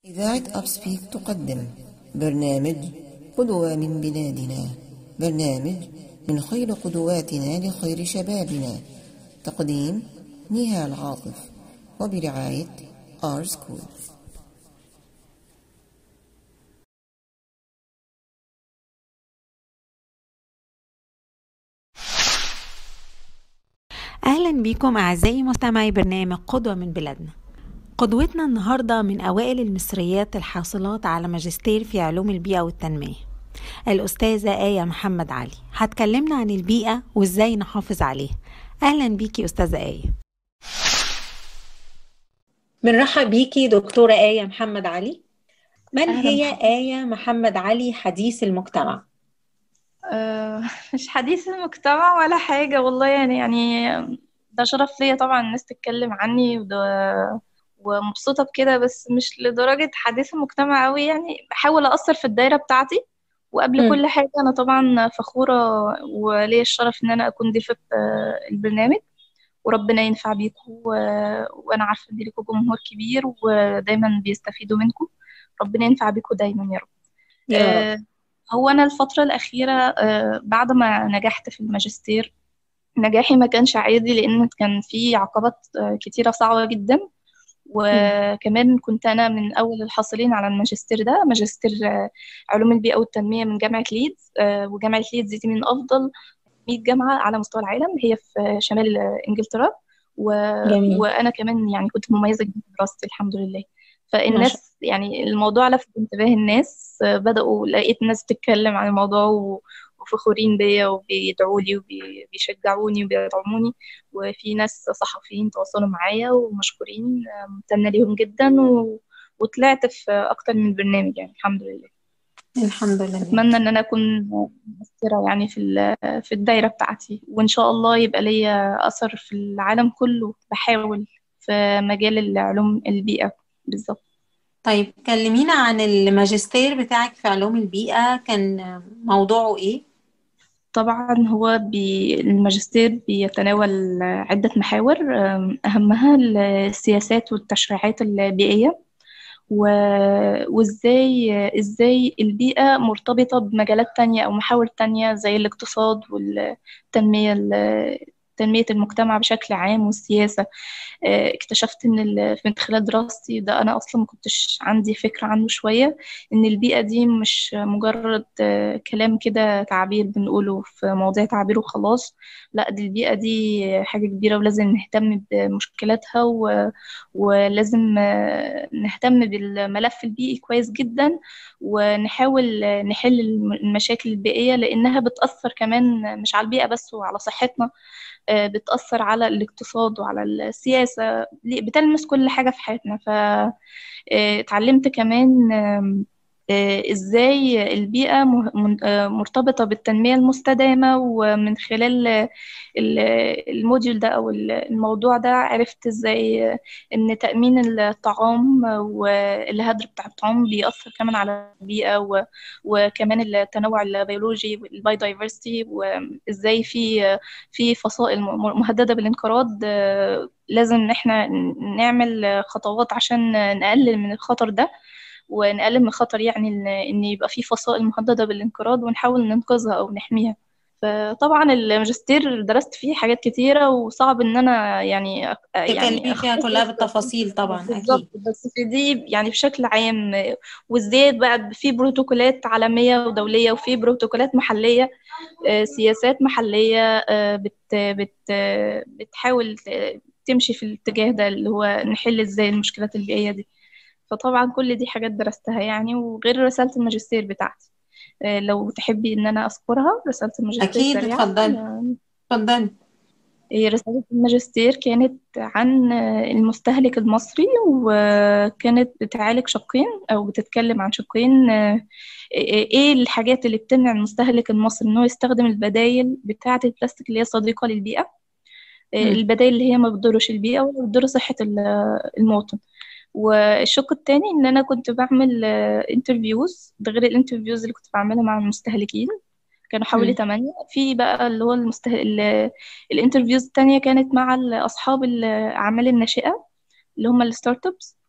إذاعة أبسبيك تقدم برنامج قدوة من بلادنا برنامج من خير قدواتنا لخير شبابنا تقديم نهال عاطف وبرعاية آر سكول أهلا بكم أعزائي مستمعي برنامج قدوة من بلادنا قدوتنا النهاردة من أوائل المصريات الحاصلات على ماجستير في علوم البيئة والتنمية الأستاذة آية محمد علي هتكلمنا عن البيئة وإزاي نحافظ عليها أهلا بيكي أستاذة آية بنرحب بيكي دكتورة آية محمد علي من أهلا هي بحضرتك. آية محمد علي حديث المجتمع؟ آه، مش حديث المجتمع ولا حاجة والله يعني يعني ده شرف ليا طبعا الناس تتكلم عني وده ومبسوطة بكده بس مش لدرجة حديث المجتمع أوي يعني بحاول أأثر في الدايرة بتاعتي وقبل مم. كل حاجة أنا طبعا فخورة وليا الشرف إن أنا أكون ضيفة آه، البرنامج وربنا ينفع بيكم و- وأنا عارفة إن ليكم جمهور كبير ودايما بيستفيدوا منكم ربنا ينفع بيكم دايما يا رب يا رب آه، هو أنا الفترة الأخيرة آه، بعد ما نجحت في الماجستير نجاحي ما كانش عادي لأن كان في عقبات آه، كتيرة صعبة جدا مم. وكمان كنت أنا من أول الحاصلين على الماجستير ده ماجستير آه، علوم البيئة والتنمية من جامعة ليدز آه، وجامعة ليدز دي من أفضل 100 جامعة على مستوى العالم هي في شمال آه، إنجلترا و... جميل وأنا كمان يعني كنت مميزة جدا في دراستي الحمد لله ما شاء فالناس يعني الموضوع لفت انتباه الناس آه، بدأوا لقيت ناس بتتكلم عن الموضوع و... وفخورين بيا وبيدعوا لي وبيشجعوني وبيدعموني وفي ناس صحفيين تواصلوا معايا ومشكورين آه، ممتنة ليهم جدا و... وطلعت في أكتر من برنامج يعني الحمد لله الحمد لله أتمنى إن أنا أكون مؤثرة يعني في ال- في الدايرة بتاعتي وإن شاء الله يبقى ليا أثر في العالم كله بحاول في مجال العلوم البيئة بالظبط طيب كلمينا عن الماجستير بتاعك في علوم البيئة كان موضوعه إيه؟ طبعا هو بي الماجستير بيتناول عدة محاور أم، أهمها السياسات والتشريعات البيئية و- وإزاي إزاي البيئة مرتبطة بمجالات تانية أو محاور تانية زي الاقتصاد والتنمية ال- تنمية المجتمع بشكل عام والسياسة آه، اكتشفت ان ال- من خلال دراستي ده انا اصلا ما كنتش عندي فكرة عنه شوية ان البيئة دي مش مجرد آه، كلام كده تعبير بنقوله في مواضيع تعبير وخلاص لا دي البيئة دي حاجة كبيرة ولازم نهتم بمشكلاتها و... ولازم آه، نهتم بالملف البيئي كويس جدا ونحاول آه، نحل الم- المشاكل البيئية لأنها بتأثر كمان مش على البيئة بس وعلى صحتنا آه، بتأثر على الاقتصاد وعلى السياسة ليه- بتلمس كل حاجة في حياتنا فاتعلمت كمان آم، آه، ازاي البيئة مه- من- آه، مرتبطة بالتنمية المستدامة ومن خلال آه، ال- الموديول ده أو ال- الموضوع ده عرفت ازاي آه، ان تأمين الطعام والهدر بتاع الطعام بيأثر كمان على البيئة و- وكمان التنوع البيولوجي والبايودايفرستي وازاي في في فصائل م- مهددة بالانقراض آه، لازم ان احنا نعمل آه، خطوات عشان نقلل من الخطر ده ونقلل من خطر يعني ان إن يبقى في فصائل مهددة بالانقراض ونحاول ننقذها او نحميها فطبعا الماجستير درست فيه حاجات كتيرة وصعب ان انا يعني أ- يعني تكلمي فيها اختصر كلها بالتفاصيل طبعا بالظبط أكيد بس في دي يعني بشكل عام وازاي بقى في بروتوكولات عالمية ودولية وفي بروتوكولات محلية آه، سياسات محلية آه، بت بت آه، بتحاول ت- تمشي في الاتجاه ده اللي هو نحل ازاي المشكلات البيئية دي فطبعا كل دي حاجات درستها يعني وغير رسالة الماجستير بتاعتي آه، لو تحبي ان انا اذكرها رسالة الماجستير أكيد سريعا اتفضلي آه، اتفضلي هي رسالة الماجستير كانت عن آه، المستهلك المصري وكانت بتعالج شقين أو بتتكلم عن شقين آه، إيه الحاجات اللي بتمنع المستهلك المصري إنه يستخدم البدايل بتاعة البلاستيك اللي هي صديقة للبيئة آه، مم. البدايل اللي هي ما بتضرش البيئة ولا بتضر صحة ال- المواطن والشق التاني إن أنا كنت بعمل انترفيوز ده غير الانترفيوز اللي كنت بعملها مع المستهلكين كانوا حوالي مم. تمانية في بقى اللي هو المسته... ال- الانترفيوز التانية كانت مع ال- أصحاب الأعمال الناشئة اللي هم الستارت ابس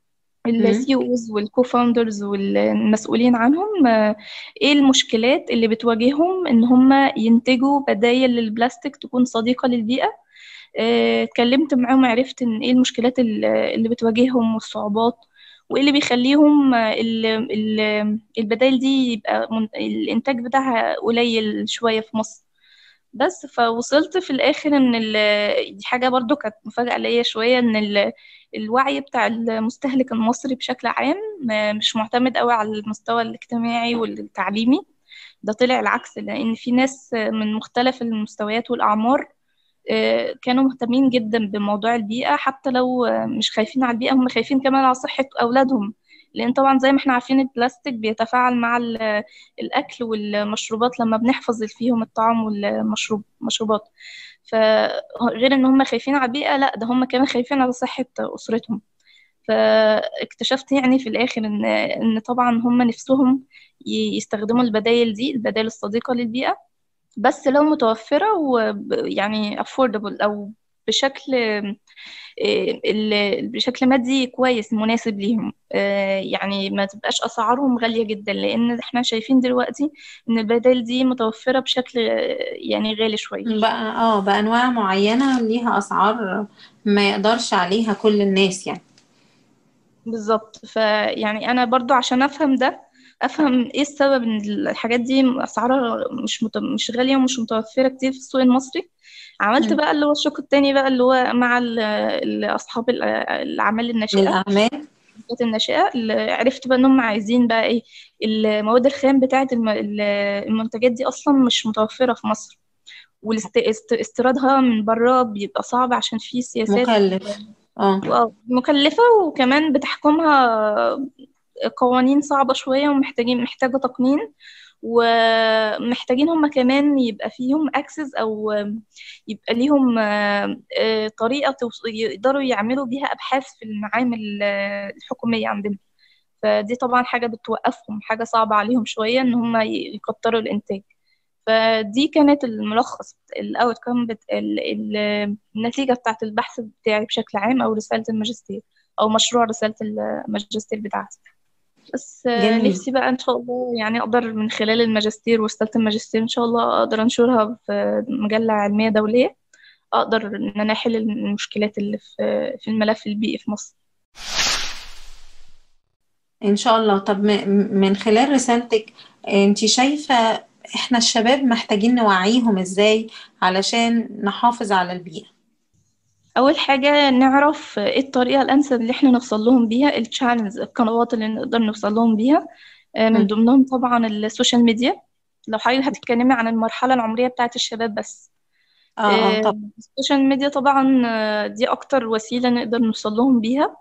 السي اوز والكو فاوندرز والمسؤولين عنهم آه، ايه المشكلات اللي بتواجههم ان هم ينتجوا بدايل للبلاستيك تكون صديقة للبيئة آه، اتكلمت معاهم عرفت ان ايه المشكلات اللي بتواجههم والصعوبات وايه اللي بيخليهم البدائل دي يبقى الانتاج بتاعها قليل شوية في مصر بس فوصلت في الاخر ان دي حاجه برضو كانت مفاجاه ليا شويه ان الوعي بتاع المستهلك المصري بشكل عام مش معتمد قوي على المستوى الاجتماعي والتعليمي ده طلع العكس لان في ناس من مختلف المستويات والاعمار آه، كانوا مهتمين جدا بموضوع البيئة حتى لو مش خايفين على البيئة هم خايفين كمان على صحة أولادهم لأن طبعا زي ما احنا عارفين البلاستيك بيتفاعل مع الأكل والمشروبات لما بنحفظ فيهم الطعام والمشروب مشروبات فغير ان هم خايفين على البيئة لا ده هم كمان خايفين على صحة أسرتهم فاكتشفت يعني في الآخر إن إن طبعا هم نفسهم يستخدموا البدائل دي البدائل الصديقة للبيئة بس لو متوفرة ويعني affordable أو بشكل بشكل مادي كويس مناسب ليهم آه، يعني ما تبقاش اسعارهم غاليه جدا لان احنا شايفين دلوقتي ان البدائل دي متوفره بشكل يعني غالي شويه بقى اه بانواع معينه ليها اسعار ما يقدرش عليها كل الناس يعني بالظبط فيعني انا برضو عشان افهم ده افهم ايه السبب ان الحاجات دي اسعارها مش مت... مش غاليه ومش متوفره كتير في السوق المصري عملت بقى اللي هو الشق التاني بقى اللي هو مع اصحاب الاعمال الناشئه الاعمال الناشئه اللي عرفت بقى ان هم عايزين بقى ايه المواد الخام بتاعه المنتجات دي اصلا مش متوفره في مصر واستيرادها من بره بيبقى صعب عشان في سياسات مكلف اه مكلفه وكمان بتحكمها قوانين صعبه شويه ومحتاجين محتاجه تقنين ومحتاجين هم كمان يبقى فيهم اكسس او يبقى ليهم آه، طريقه يقدروا يعملوا بيها ابحاث في المعامل الحكوميه عندنا فدي طبعا حاجه بتوقفهم حاجه صعبه عليهم شويه ان هم يكتروا الانتاج فدي كانت الملخص الاوتكم النتيجه بتاعت البحث بتاعي بشكل عام او رساله الماجستير او مشروع رساله الماجستير بتاعتي بس جميل. نفسي بقى ان شاء الله يعني اقدر من خلال الماجستير ورسالة الماجستير ان شاء الله اقدر انشرها في مجلة علمية دولية اقدر ان انا احل المشكلات اللي في في الملف البيئي في مصر ان شاء الله طب من خلال رسالتك انت شايفة احنا الشباب محتاجين نوعيهم ازاي علشان نحافظ على البيئة اول حاجه نعرف ايه الطريقه الانسب اللي احنا نوصل لهم بيها التشانلز القنوات اللي نقدر نوصل لهم بيها آه، من ضمنهم طبعا السوشيال ميديا لو حضرتك هتتكلمي عن المرحله العمريه بتاعه الشباب بس اه, آه, آه، طب. السوشيال ميديا طبعا دي اكتر وسيله نقدر نوصل لهم بيها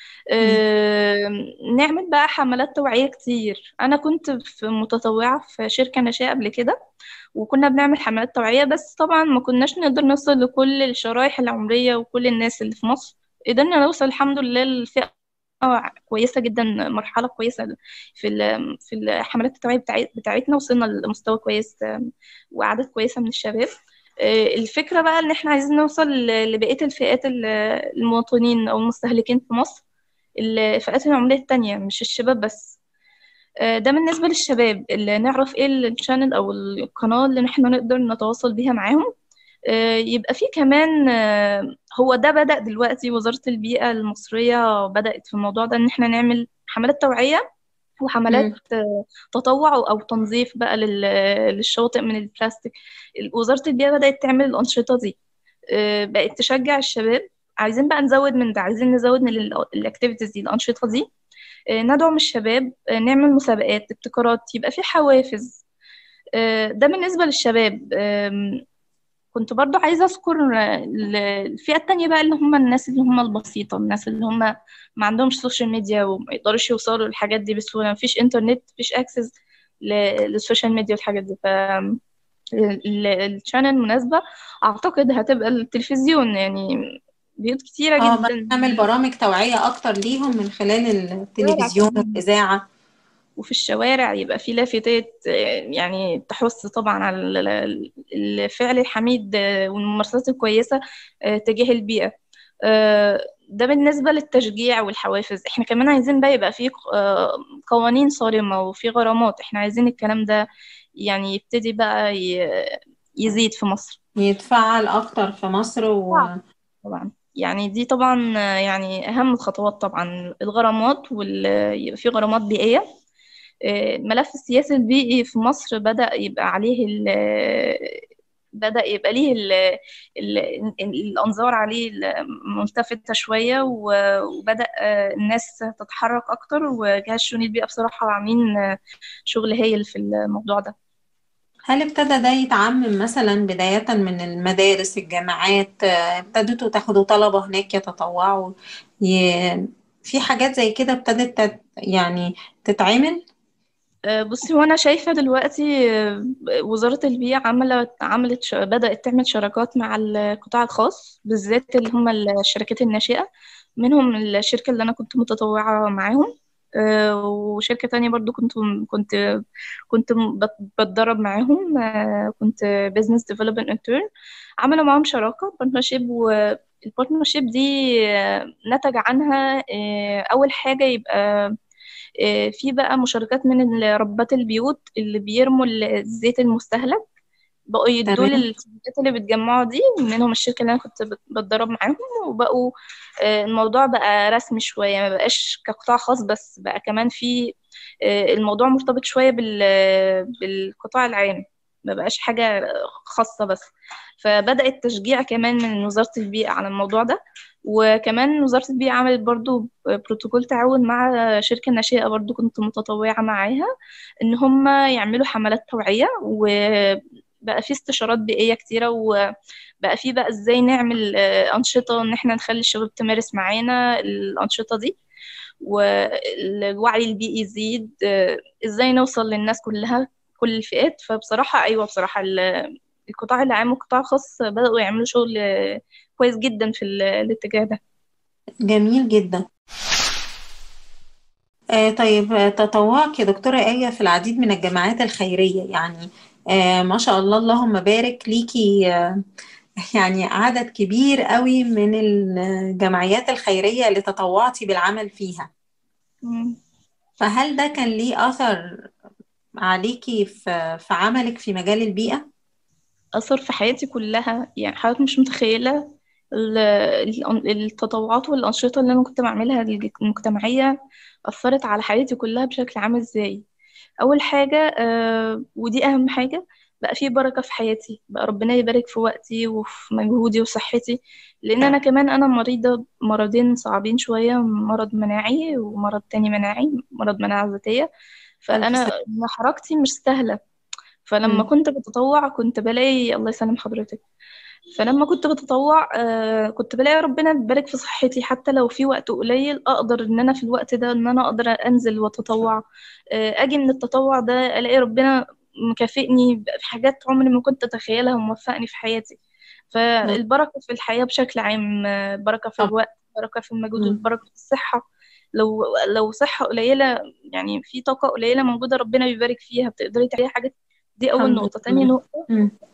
آه نعمل بقى حملات توعيه كتير انا كنت في متطوعه في شركه ناشئه قبل كده وكنا بنعمل حملات توعية بس طبعا ما كناش نقدر نوصل لكل الشرائح العمرية وكل الناس اللي في مصر قدرنا نوصل الحمد لله لفئة كويسة جدا مرحلة كويسة في في الحملات التوعية بتاعتنا وصلنا لمستوى كويس وأعداد كويسة من الشباب آه، الفكرة بقى إن إحنا عايزين نوصل لبقية الفئات المواطنين أو المستهلكين في مصر الفئات العمرية التانية مش الشباب بس آه، ده بالنسبة للشباب اللي نعرف ايه الشانل او القناة اللي احنا نقدر نتواصل بيها معاهم آه، يبقى في كمان آه، هو ده بدأ دلوقتي وزارة البيئة المصرية بدأت في الموضوع ده ان احنا نعمل حملات توعية وحملات تطوع او تنظيف بقى للشواطئ من البلاستيك وزارة البيئة بدأت تعمل الأنشطة دي بقت تشجع الشباب عايزين بقى نزود من ده عايزين نزود من الاكتيفيتيز دي الأنشطة دي آه، ندعم الشباب آه، نعمل مسابقات ابتكارات يبقى في حوافز آه، ده بالنسبة للشباب كنت برضو عايزة أذكر الفئة التانية بقى اللي هم الناس اللي هم البسيطة الناس اللي هم ما عندهمش سوشيال ميديا وما يقدروش يوصلوا للحاجات دي بسهولة مفيش انترنت مفيش اكسس للسوشيال ميديا والحاجات دي ف الشانل المناسبة أعتقد هتبقى التلفزيون يعني بيوت كتيرة اه جدا نعمل برامج توعية أكتر ليهم من خلال التلفزيون والإذاعة وفي الشوارع يبقى في لافتات يعني تحث طبعا على الفعل الحميد والممارسات الكويسة آه، تجاه البيئة آه، ده بالنسبة للتشجيع والحوافز احنا كمان عايزين بقى يبقى فيه آه، قوانين صارمة وفي غرامات احنا عايزين الكلام ده يعني يبتدي بقى يزيد في مصر يتفعل أكتر في مصر و... طبعا يعني دي طبعا يعني أهم الخطوات طبعا الغرامات وال... في غرامات بيئية آه، ملف السياسي البيئي في مصر بدأ يبقى عليه ال... بدأ يبقى ليه ال ال الأنظار عليه ملتفتة شوية وبدأ آه، الناس تتحرك أكتر وجهاز شؤون البيئة بصراحة عاملين شغل هايل في الموضوع ده هل ابتدى ده يتعمم مثلا بداية من المدارس الجامعات آه، ابتدتوا تاخدوا طلبة هناك يتطوعوا ي... في حاجات زي كده ابتدت يعني تتعمل آه، بصي وانا شايفه دلوقتي آه، وزاره البيئه عملت عملت بدات تعمل شراكات مع القطاع الخاص بالذات اللي هم الشركات الناشئه منهم الشركه اللي انا كنت متطوعه معاهم آه، وشركه تانية برضو كنت كنت كنت بتدرب معاهم كنت بزنس ديفلوبمنت انترن عملوا معاهم شراكه بارتنرشيب والبارتنرشيب دي نتج عنها اول حاجه يبقى آه، في بقى مشاركات من ربات البيوت اللي بيرموا الزيت المستهلك بقوا يدوا للشركات اللي بتجمعوا دي منهم الشركه اللي انا كنت بتدرب معاهم وبقوا آه، الموضوع بقى رسمي شويه ما بقاش كقطاع خاص بس بقى كمان في آه، الموضوع مرتبط شويه بالقطاع العام ما بقاش حاجه خاصه بس فبدأ التشجيع كمان من وزارة البيئة على الموضوع ده وكمان وزارة البيئة عملت برضو بروتوكول تعاون مع شركة ناشئة برضو كنت متطوعة معاها إن هم يعملوا حملات توعية وبقى في استشارات بيئية كتيرة وبقى في بقى إزاي نعمل أنشطة إن إحنا نخلي الشباب تمارس معانا الأنشطة دي والوعي البيئي يزيد إزاي نوصل للناس كلها كل الفئات فبصراحة أيوة بصراحة القطاع العام والقطاع الخاص بدأوا يعملوا شغل كويس جدا في الاتجاه ده جميل جدا آه طيب تطوعك يا دكتورة آية في العديد من الجماعات الخيرية يعني آه ما شاء الله اللهم بارك ليكي آه يعني عدد كبير قوي من الجمعيات الخيرية اللي تطوعتي بالعمل فيها فهل ده كان ليه أثر عليكي في, في عملك في مجال البيئة؟ أثر في حياتي كلها يعني حضرتك مش متخيلة التطوعات والأنشطة اللي أنا كنت بعملها المجتمعية أثرت على حياتي كلها بشكل عام إزاي أول حاجة آه ودي أهم حاجة بقى في بركة في حياتي بقى ربنا يبارك في وقتي وفي مجهودي وصحتي لأن أنا كمان أنا مريضة مرضين صعبين شوية مرض مناعي ومرض تاني مناعي مرض مناعة ذاتية فأنا حركتي مش سهلة فلما كنت بتطوع كنت بلاقي الله يسلم حضرتك فلما كنت بتطوع آه كنت بلاقي ربنا بيبارك في صحتي حتى لو في وقت قليل اقدر ان انا في الوقت ده ان انا اقدر انزل واتطوع آه اجي من التطوع ده الاقي ربنا مكافئني بحاجات عمري ما كنت اتخيلها وموفقني في حياتي فالبركه في الحياه بشكل عام آه، بركه في الوقت بركه في المجهود بركه في الصحه لو لو صحه قليله يعني في طاقه قليله موجوده ربنا بيبارك فيها بتقدري تعملي حاجات دي اول نقطه تاني نقطه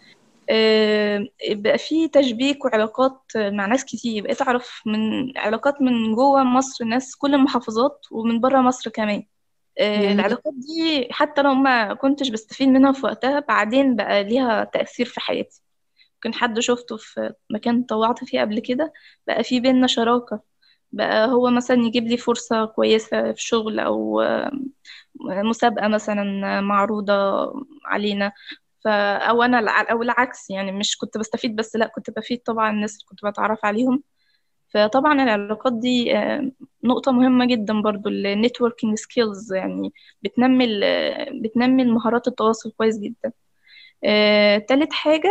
آه، بقى في تشبيك وعلاقات مع ناس كتير بقيت أعرف من علاقات من جوه مصر ناس كل المحافظات ومن بره مصر كمان آه، العلاقات دي حتى لو ما كنتش بستفيد منها في وقتها بعدين بقى ليها تأثير في حياتي ممكن حد شفته في مكان طوعت فيه قبل كده بقى في بينا شراكة بقى هو مثلا يجيب لي فرصة كويسة في شغل أو مسابقة مثلا معروضة علينا ف او انا او العكس يعني مش كنت بستفيد بس لا كنت بفيد طبعا الناس اللي كنت بتعرف عليهم فطبعا العلاقات دي آه، نقطة مهمة جدا برضو النتوركينج سكيلز يعني بتنمي بتنمي المهارات التواصل كويس جدا آه، تالت حاجة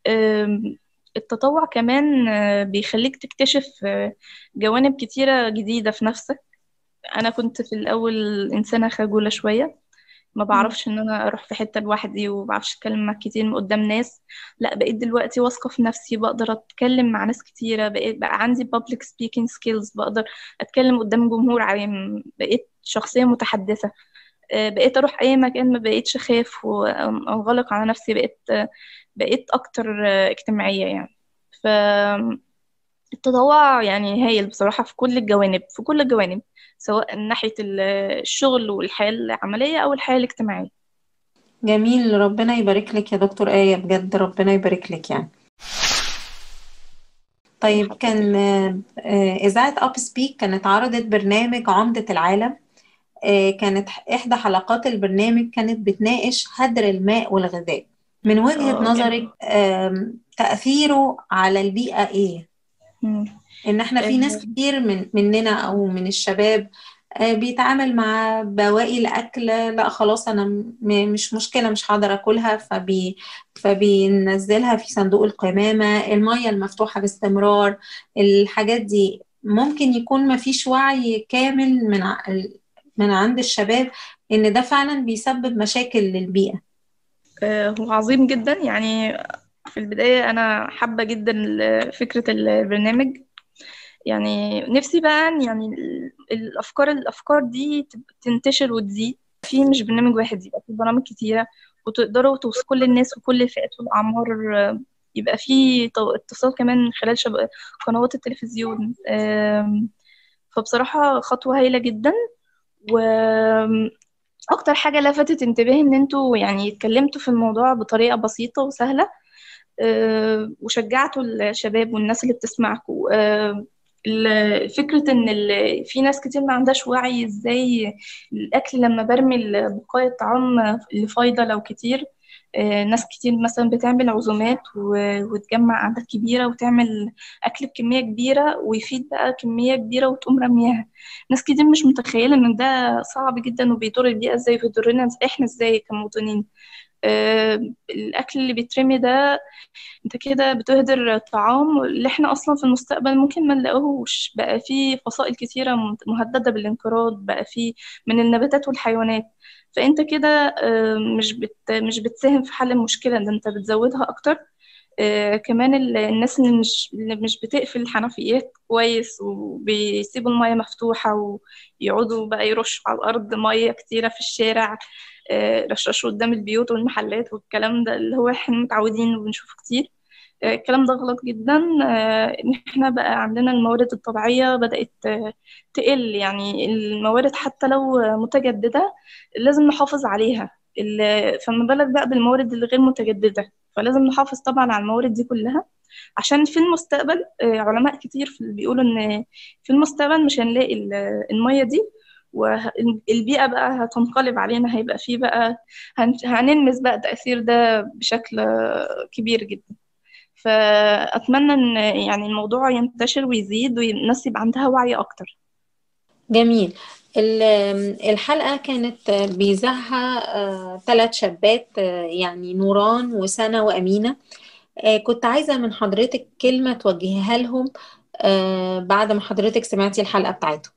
التطوع كمان آه، بيخليك تكتشف جوانب كتيرة جديدة في نفسك أنا كنت في الأول إنسانة خجولة شوية ما بعرفش ان انا اروح في حته لوحدي وما بعرفش اتكلم مع كتير من قدام ناس لا بقيت دلوقتي واثقه في نفسي بقدر اتكلم مع ناس كتيره بقيت بقى عندي public speaking skills بقدر اتكلم قدام جمهور عام بقيت شخصيه متحدثه آه، بقيت اروح اي مكان ما بقيتش اخاف وانغلق على نفسي بقيت بقيت اكتر اجتماعيه يعني ف التطوع يعني هايل بصراحة في كل الجوانب في كل الجوانب سواء من ناحية ال- الشغل والحياة العملية أو الحياة الاجتماعية جميل ربنا يبارك لك يا دكتور آية بجد ربنا يبارك لك يعني طيب كان آه، آه، إذاعة أب سبيك كانت عرضت برنامج عمدة العالم آه، كانت إحدى حلقات البرنامج كانت بتناقش هدر الماء والغذاء من وجهة آه، نظرك آم، تأثيره على البيئة إيه؟ مم. إن إحنا في ناس آه، كتير من مننا أو من الشباب آه، بيتعامل مع بواقي الأكل لا خلاص أنا م- مش مشكلة مش هقدر أكلها فبي فبينزلها في صندوق القمامة المية المفتوحة باستمرار الحاجات دي ممكن يكون مفيش وعي كامل من ع- من عند الشباب إن ده فعلا بيسبب مشاكل للبيئة آه، هو عظيم جدا يعني في البداية أنا حابة جدا ال- فكرة البرنامج يعني نفسي بقى إن يعني ال- الأفكار الأفكار دي تب- تنتشر وتزيد في مش برنامج واحد يبقى في برامج كتيرة وتقدروا توصلوا كل الناس وكل الفئات والأعمار آه، يبقى في تو- اتصال كمان من خلال شب... قنوات التلفزيون آم، فبصراحة خطوة هايلة جدا وأكتر حاجة لفتت انتباهي إن انتوا يعني اتكلمتوا في الموضوع بطريقة بسيطة وسهلة آه، وشجعتوا الشباب والناس اللي بتسمعكم آه، ال- فكرة إن ال- في ناس كتير ما عندهاش وعي إزاي الأكل لما برمي ال- بقايا الطعام اللي فايضة لو كتير آه، ناس كتير مثلا بتعمل عزومات و- وتجمع أعداد كبيرة وتعمل أكل بكمية كبيرة ويفيد بقى كمية كبيرة وتقوم رميها ناس كتير مش متخيلة إن ده صعب جدا وبيضر البيئة إزاي وبيضرنا إحنا إزاي كمواطنين آه، الأكل اللي بيترمي ده انت كده بتهدر طعام اللي احنا اصلا في المستقبل ممكن ما نلاقوهوش بقى في فصائل كتيرة مهددة بالانقراض بقى في من النباتات والحيوانات فانت كده آه، مش بت مش بتساهم في حل المشكلة ده انت بتزودها اكتر آه، كمان ال- الناس اللي مش اللي مش بتقفل الحنفيات كويس وبيسيبوا المية مفتوحة ويقعدوا بقى يرشوا على الأرض مية كتيرة في الشارع آه، رشاشوا قدام البيوت والمحلات والكلام ده اللي هو احنا متعودين وبنشوفه كتير آه، الكلام ده غلط جدا آه، ان احنا بقى عندنا الموارد الطبيعية بدأت آه، تقل يعني الموارد حتى لو متجددة لازم نحافظ عليها ال- فما بالك بقى بالموارد اللي غير متجددة فلازم نحافظ طبعا على الموارد دي كلها عشان في المستقبل آه، علماء كتير في- بيقولوا ان في المستقبل مش هنلاقي ال- المية دي والبيئة بقى هتنقلب علينا هيبقى فيه بقى هن- هنلمس بقى تأثير ده بشكل آه، كبير جدا فأتمنى إن يعني الموضوع ينتشر ويزيد والناس يبقى عندها وعي أكتر جميل ال- الحلقة كانت بيذاعها ثلاث شابات آه، يعني نوران وسنة وأمينة آه، كنت عايزة من حضرتك كلمة توجهها لهم آه، بعد ما حضرتك سمعتي الحلقة بتاعتهم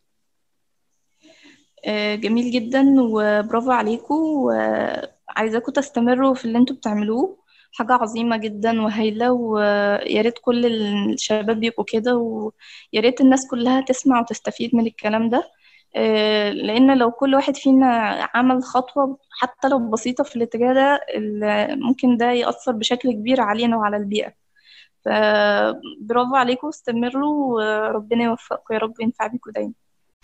آه، جميل جدا وبرافو عليكم وعايزاكم تستمروا في اللي انتوا بتعملوه حاجة عظيمة جدا وهايلة ويا ريت كل الشباب يبقوا كده ويا ريت الناس كلها تسمع وتستفيد من الكلام ده آه، لأن لو كل واحد فينا عمل خطوة حتى لو بسيطة في الاتجاه ده ال- ممكن ده يأثر بشكل كبير علينا وعلى البيئة فبرافو عليكم استمروا وربنا يوفقكم يا رب وينفع بيكم دايما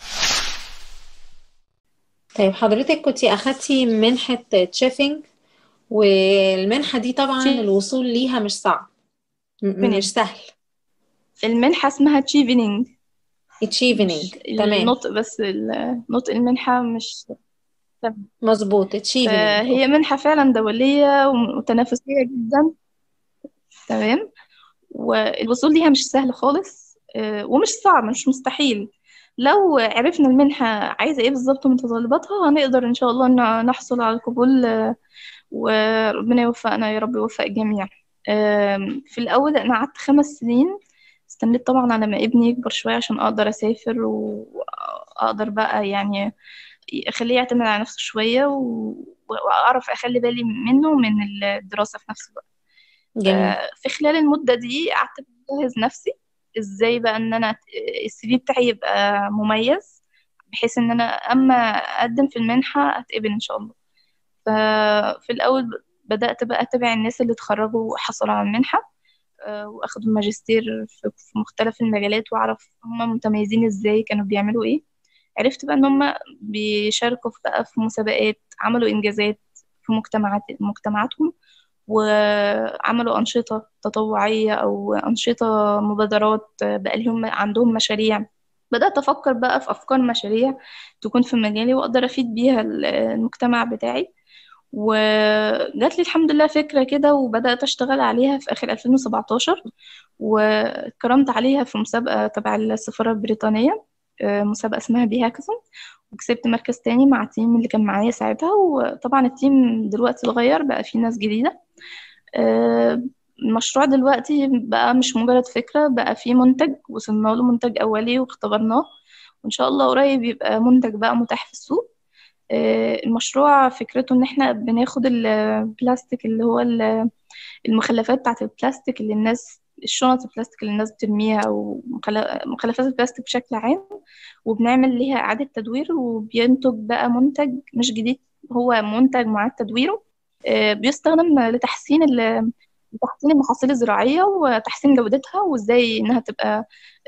طيب حضرتك كنت أخدتي منحة تشيفنج والمنحة دي طبعا في- الوصول ليها مش صعب م- مش سهل المنحة اسمها تشيفينينج achieving تمام النطق بس ال- نطق المنحة مش مظبوط achieving فهي منحة فعلا دولية وتنافسية جدا تمام والوصول ليها مش سهل خالص آه، ومش صعب مش مستحيل لو عرفنا المنحة عايزة ايه بالظبط ومتطلباتها هنقدر ان شاء الله ن- نحصل على القبول آه، وربنا يوفقنا يا رب يوفق الجميع آم، في الأول أنا قعدت خمس سنين استنيت طبعا على ما ابني يكبر شوية عشان أقدر أسافر وأقدر بقى يعني أخليه يعتمد على نفسه شوية و- وأعرف أخلي بالي منه ومن الدراسة في نفس الوقت جميل في خلال المدة دي قعدت بجهز نفسي ازاي بقى ان انا السي في بتاعي يبقى مميز بحيث ان انا اما اقدم في المنحة اتقبل ان شاء الله ففي الاول بدأت بقى اتابع الناس اللي اتخرجوا وحصلوا على المنحة واخدوا الماجستير في مختلف المجالات واعرف هم متميزين ازاي كانوا بيعملوا ايه عرفت بقى ان هم بيشاركوا بقى في مسابقات عملوا انجازات في مجتمعات مجتمعاتهم وعملوا أنشطة تطوعية أو أنشطة مبادرات بقى لهم عندهم مشاريع بدأت أفكر بقى في أفكار مشاريع تكون في مجالي وأقدر أفيد بيها المجتمع بتاعي وجات لي الحمد لله فكرة كده وبدأت أشتغل عليها في آخر 2017 وكرمت عليها في مسابقة تبع السفارة البريطانية مسابقة اسمها بي هاكاثون وكسبت مركز تاني مع التيم اللي كان معايا ساعتها وطبعا التيم دلوقتي اتغير بقى فيه ناس جديدة المشروع دلوقتي بقى مش مجرد فكرة بقى فيه منتج وصلنا له منتج أولي واختبرناه وإن شاء الله قريب يبقى منتج بقى متاح في السوق المشروع فكرته إن إحنا بناخد البلاستيك اللي هو المخلفات بتاعة البلاستيك اللي الناس الشنط البلاستيك اللي الناس بترميها أو مخلفات البلاستيك بشكل عام وبنعمل ليها إعادة تدوير وبينتج بقى منتج مش جديد هو منتج معاد تدويره بيستخدم لتحسين لتحسين المحاصيل الزراعية وتحسين جودتها وازاي انها تبقى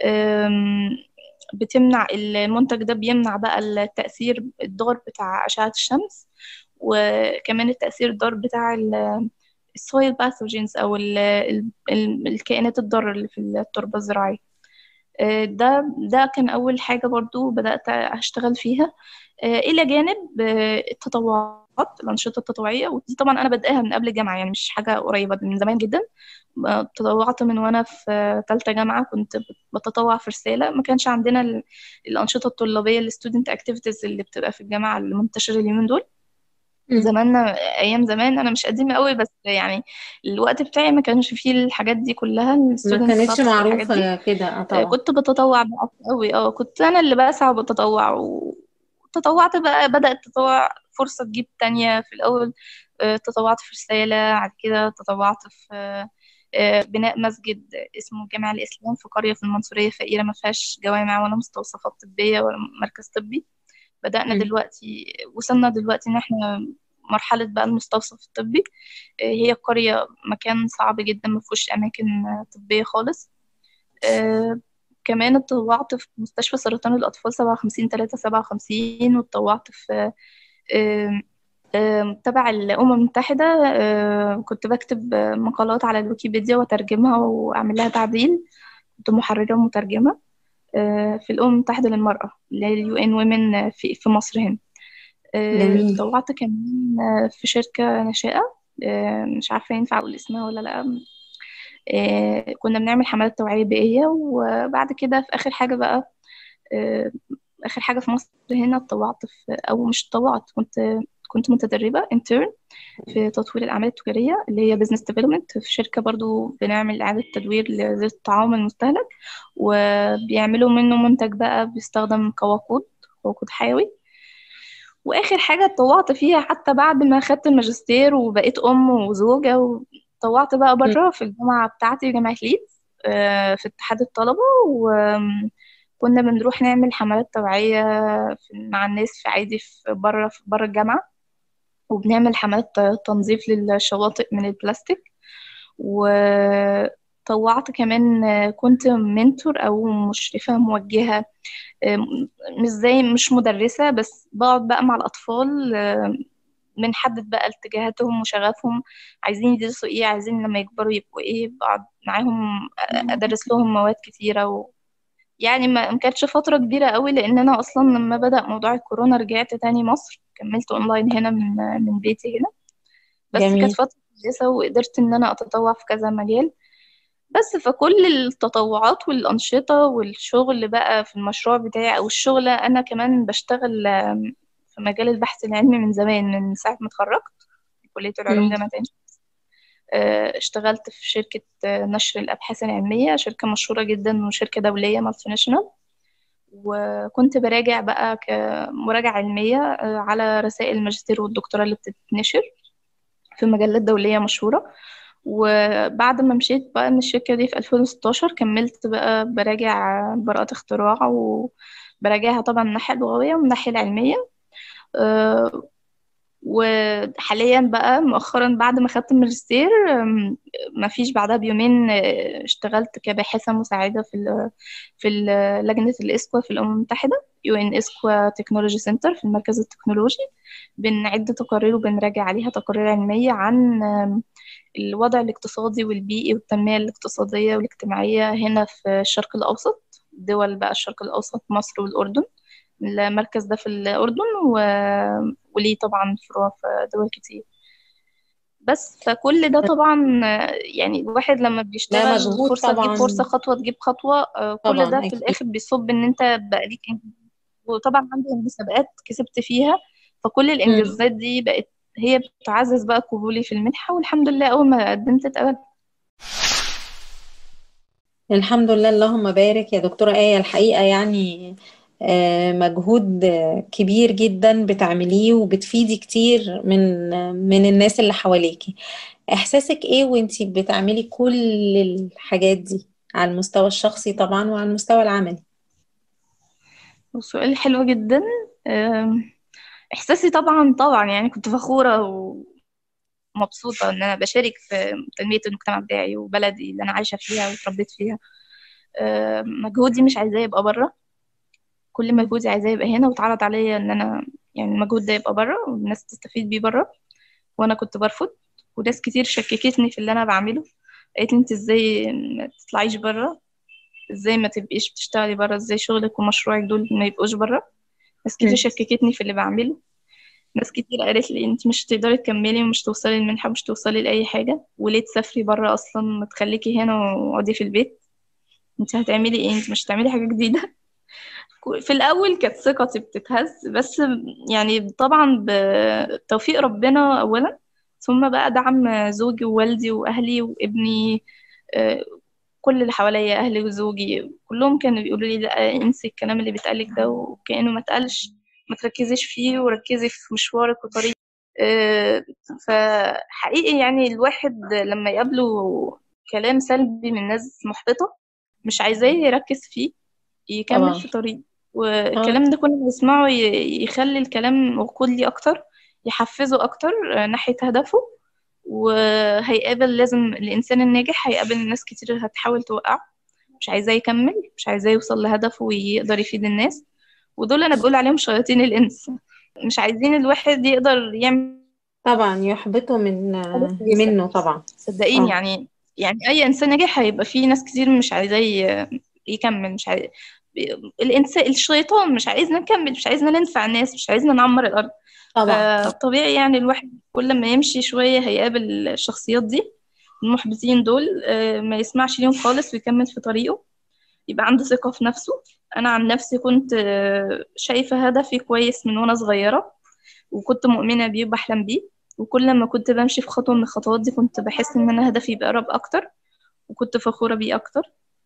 بتمنع المنتج ده بيمنع بقى التأثير الضار بتاع أشعة الشمس وكمان التأثير الضار بتاع السويل باثوجينز أو ال ال الكائنات الضارة اللي في التربة الزراعية ده ده كان أول حاجة برضو بدأت أشتغل فيها إلى جانب التطوعات الأنشطة التطوعية ودي طبعا أنا بدأها من قبل الجامعة يعني مش حاجة قريبة من زمان جدا تطوعت من وأنا في ثالثة جامعة كنت بتطوع في رسالة ما كانش عندنا الأنشطة الطلابية الستودنت اكتيفيتيز اللي بتبقى في الجامعة المنتشرة اليومين دول زماننا ايام زمان انا مش قديمه قوي بس يعني الوقت بتاعي ما كانش فيه الحاجات دي كلها ما كانتش معروفه كده طبعا كنت بتطوع بقى قوي اه كنت انا اللي بسعى وبتطوع وتطوعت بقى بدأ التطوع فرصة تجيب تانية في الأول تطوعت في رسالة بعد كده تطوعت في بناء مسجد اسمه جامع الإسلام في قرية في المنصورية فقيرة ما فيهاش جوامع ولا مستوصفات طبية ولا مركز طبي بدأنا م. دلوقتي وصلنا دلوقتي إن إحنا مرحلة بقى المستوصف الطبي هي قرية مكان صعب جدا ما فيهوش أماكن طبية خالص كمان اتطوعت في مستشفى سرطان الأطفال سبعة وخمسين تلاتة سبعة وخمسين واتطوعت في تبع الأمم المتحدة كنت بكتب مقالات على الويكيبيديا وترجمها وأعمل لها تعديل كنت محررة ومترجمة في الأمم المتحدة للمرأة اللي هي اليو ان ومن في, في مصر هنا اتطوعت كمان في شركة نشاءة مش عارفة ينفع أقول اسمها ولا لأ كنا بنعمل حملات توعية بيئية وبعد كده في آخر حاجة بقى آخر حاجة في مصر هنا اتطوعت في أو مش اتطوعت كنت كنت متدربة intern في تطوير الأعمال التجارية اللي هي business development في شركة برضو بنعمل إعادة تدوير لزيت الطعام المستهلك وبيعملوا منه منتج بقى بيستخدم كوقود وقود حيوي وآخر حاجة اتطوعت فيها حتى بعد ما خدت الماجستير وبقيت أم وزوجة وطوعت بقى بره في الجامعة بتاعتي جامعة ليدز في اتحاد الطلبة وكنا بنروح نعمل حملات توعية مع الناس في عادي في بره في بره الجامعة وبنعمل حملات تنظيف للشواطئ من البلاستيك وطوعت كمان كنت منتور أو مشرفة موجهة مش زي مش مدرسة بس بقعد بقى مع الأطفال بنحدد بقى اتجاهاتهم وشغفهم عايزين يدرسوا ايه عايزين لما يكبروا يبقوا ايه بقعد معاهم ادرس لهم مواد كتيرة و... يعني ما كانتش فترة كبيرة قوي لان انا اصلا لما بدأ موضوع الكورونا رجعت تاني مصر كملت اونلاين هنا من من بيتي هنا بس جميل. كانت فترة كويسة وقدرت ان انا اتطوع في كذا مجال بس فكل التطوعات والأنشطة والشغل بقى في المشروع بتاعي أو الشغل أنا كمان بشتغل في مجال البحث العلمي من زمان من ساعة ما اتخرجت في كلية العلوم جامعة عين شمس اشتغلت في شركة نشر الأبحاث العلمية شركة مشهورة جدا وشركة دولية مالتي ناشونال وكنت براجع بقى كمراجعة علمية على رسائل الماجستير والدكتوراه اللي بتتنشر في مجلات دولية مشهورة وبعد ما مشيت بقى من الشركة دي في 2016 كملت بقى براجع براءات اختراع وبراجعها طبعا من الناحية اللغوية ومن الناحية العلمية وحاليا بقى مؤخرا بعد ما خدت الماجستير أم، ما فيش بعدها بيومين آه، اشتغلت كباحثة مساعدة في ال في ال- لجنة الإسكوا في الأمم المتحدة يو ان إسكوا تكنولوجي سنتر في المركز التكنولوجي بنعد تقارير وبنراجع عليها تقارير علمية عن آم، الوضع الاقتصادي والبيئي والتنمية الاقتصادية والاجتماعية هنا في الشرق الأوسط دول بقى الشرق الأوسط مصر والأردن المركز ده في الأردن و... وليه طبعا فروع في دول كتير بس فكل ده طبعا آه، يعني الواحد لما بيشتغل مجهود فرصة طبعاً. تجيب فرصة خطوة تجيب خطوة آه، كل طبعاً، ده في أكيد. الآخر بيصب إن أنت بقى ليك إنجاز. وطبعا عندي مسابقات كسبت فيها فكل الإنجازات دي بقت هي بتعزز بقى قبولي في المنحة والحمد لله أول ما قدمت اتقبلت الحمد لله اللهم بارك يا دكتورة آية الحقيقة يعني آه، مجهود آه، كبير جدا بتعمليه وبتفيدي كتير من آه، من الناس اللي حواليكي إحساسك إيه وإنتي بتعملي كل الحاجات دي على المستوى الشخصي طبعا وعلى المستوى العملي وسؤال حلو جدا أم، إحساسي طبعا طبعا يعني كنت فخورة ومبسوطة إن أنا بشارك في تنمية المجتمع بتاعي وبلدي اللي أنا عايشة فيها وتربيت فيها أم، مجهودي مش عايزاه يبقى بره كل مجهودي عايزاه يبقى هنا واتعرض عليا إن أنا يعني المجهود ده يبقى بره والناس تستفيد بيه بره وأنا كنت برفض وناس كتير شككتني في اللي أنا بعمله قالت لي أنت إزاي ما تطلعيش بره ازاي ما تبقيش بتشتغلي بره ازاي شغلك ومشروعك دول ما يبقوش بره ناس كتير مم. شككتني في اللي بعمله ناس كتير قالت لي انت مش هتقدري تكملي ومش توصلي المنحة مش توصلي لأي حاجة وليه تسافري بره أصلا ما تخليكي هنا واقعدي في البيت انت هتعملي ايه انت مش هتعملي حاجة جديدة في الأول كانت ثقتي بتتهز بس يعني طبعا بتوفيق ربنا أولا ثم بقى دعم زوجي ووالدي وأهلي وابني آه، كل اللي حواليا أهلي وزوجي كلهم كانوا بيقولوا لي لا انسي الكلام اللي بيتقالك ده وكأنه ما اتقالش ما تركزيش فيه وركزي في مشوارك وطريقك آه، فحقيقي يعني الواحد لما يقابله كلام سلبي من ناس محبطة مش عايزاه يركز فيه يكمل طبعا. في طريق والكلام ده كنا بنسمعه ي- يخلي الكلام وقودي أكتر يحفزه أكتر آه، ناحية هدفه وهيقابل لازم الإنسان الناجح هيقابل ناس كتير هتحاول توقعه مش عايزاه يكمل مش عايزاه يوصل لهدفه ويقدر يفيد الناس ودول أنا بقول عليهم شياطين الإنس مش عايزين الواحد يقدر يعمل طبعا يحبطوا من حاجة كويسة. منه طبعا صدقيني آه. يعني يعني أي إنسان ناجح هيبقى فيه ناس كتير مش عايزاه ي- يكمل مش عايز الإنسان الشيطان مش عايزنا نكمل مش عايزنا ننفع الناس مش عايزنا نعمر الأرض طبعا فطبيعي يعني الواحد كل ما يمشي شوية هيقابل الشخصيات دي المحبطين دول آه، ما يسمعش ليهم خالص ويكمل في طريقه يبقى عنده ثقة في نفسه أنا عن نفسي كنت آه، شايفة هدفي كويس من وأنا صغيرة وكنت مؤمنة بيه وبحلم بيه وكل ما كنت بمشي في خطوة من الخطوات دي كنت بحس إن أنا هدفي بيقرب أكتر وكنت فخورة بيه أكتر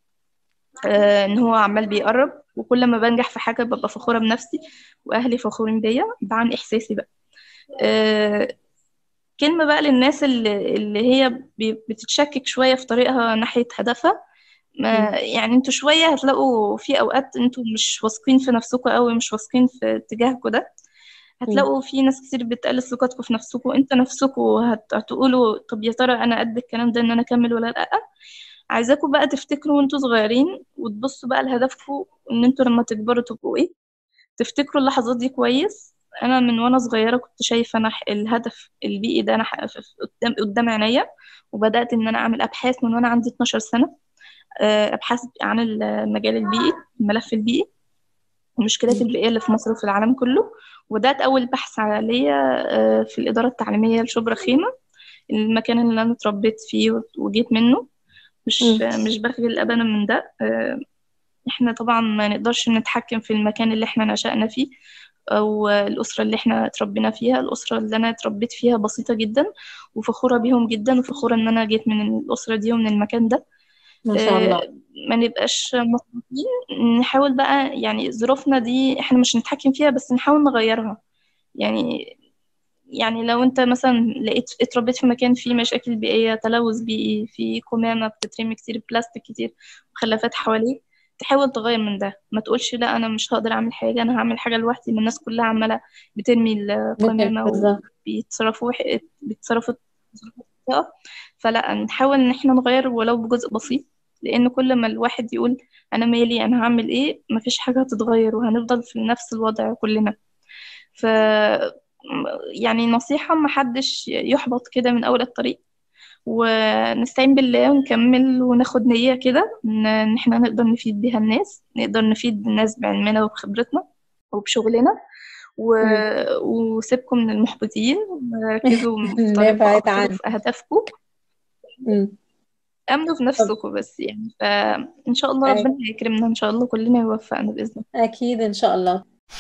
آه، إن هو عمال بيقرب وكل ما بنجح في حاجة ببقى فخورة بنفسي وأهلي فخورين بيا ده عن إحساسي بقى آه، كلمة بقى للناس اللي, اللي هي بي- بتتشكك شوية في طريقها ناحية هدفها ما يعني انتوا شوية هتلاقوا في أوقات انتوا مش واثقين في نفسكم قوي مش واثقين في اتجاهكم ده هتلاقوا في ناس كتير بتقلل ثقتكم في نفسكم انت نفسكم هت- هتقولوا طب يا ترى انا قد الكلام ده ان انا اكمل ولا لا عايزاكم بقى تفتكروا وانتوا صغيرين وتبصوا بقى لهدفكم ان انتوا لما تكبروا تبقوا ايه تفتكروا اللحظات دي كويس انا من وانا صغيره كنت شايفه انا ح- الهدف البيئي ده انا ح- ف- ف- قدام قدام عينيا وبدات ان انا اعمل ابحاث من وانا عندي 12 سنه آه، ابحاث عن المجال البيئي الملف البيئي المشكلات البيئيه اللي في مصر وفي العالم كله وبدات اول بحث عليا آه، في الاداره التعليميه لشبرا خيمه المكان اللي انا اتربيت فيه وجيت منه مش مم. مش بخجل ابدا من ده آه، احنا طبعا ما نقدرش نتحكم في المكان اللي احنا نشأنا فيه او الاسره اللي احنا اتربينا فيها الاسره اللي انا اتربيت فيها بسيطه جدا وفخوره بيهم جدا وفخوره ان انا جيت من الاسره دي ومن المكان ده ما شاء الله آه، ما نبقاش محبطين نحاول بقى يعني ظروفنا دي احنا مش نتحكم فيها بس نحاول نغيرها يعني يعني لو انت مثلا لقيت اتربيت في مكان فيه مشاكل بيئية تلوث بيئي فيه قمامة بتترمي كتير بلاستيك كتير مخلفات حواليك تحاول تغير من ده ما تقولش لا انا مش هقدر اعمل حاجه انا هعمل حاجه لوحدي ما الناس كلها عماله بترمي القمامه بالظبط وبيتصرفوا بيتصرفوا تصرفات فلا نحاول ان احنا نغير ولو بجزء بسيط لان كل ما الواحد يقول انا مالي انا هعمل ايه مفيش حاجه هتتغير وهنفضل في نفس الوضع كلنا ف يعني نصيحه محدش يحبط كده من اول الطريق ونستعين بالله ونكمل وناخد نية كده إن إحنا نقدر نفيد بيها الناس نقدر نفيد الناس بعلمنا وبخبرتنا وبشغلنا و... وسيبكم من المحبطين وركزوا في نبعد طريقكم عنه. وفي أهدافكم مم. أمنوا في نفسكم بس يعني فإن شاء الله أيوة. ربنا هيكرمنا إن شاء الله كلنا يوفقنا بإذن الله أكيد إن شاء الله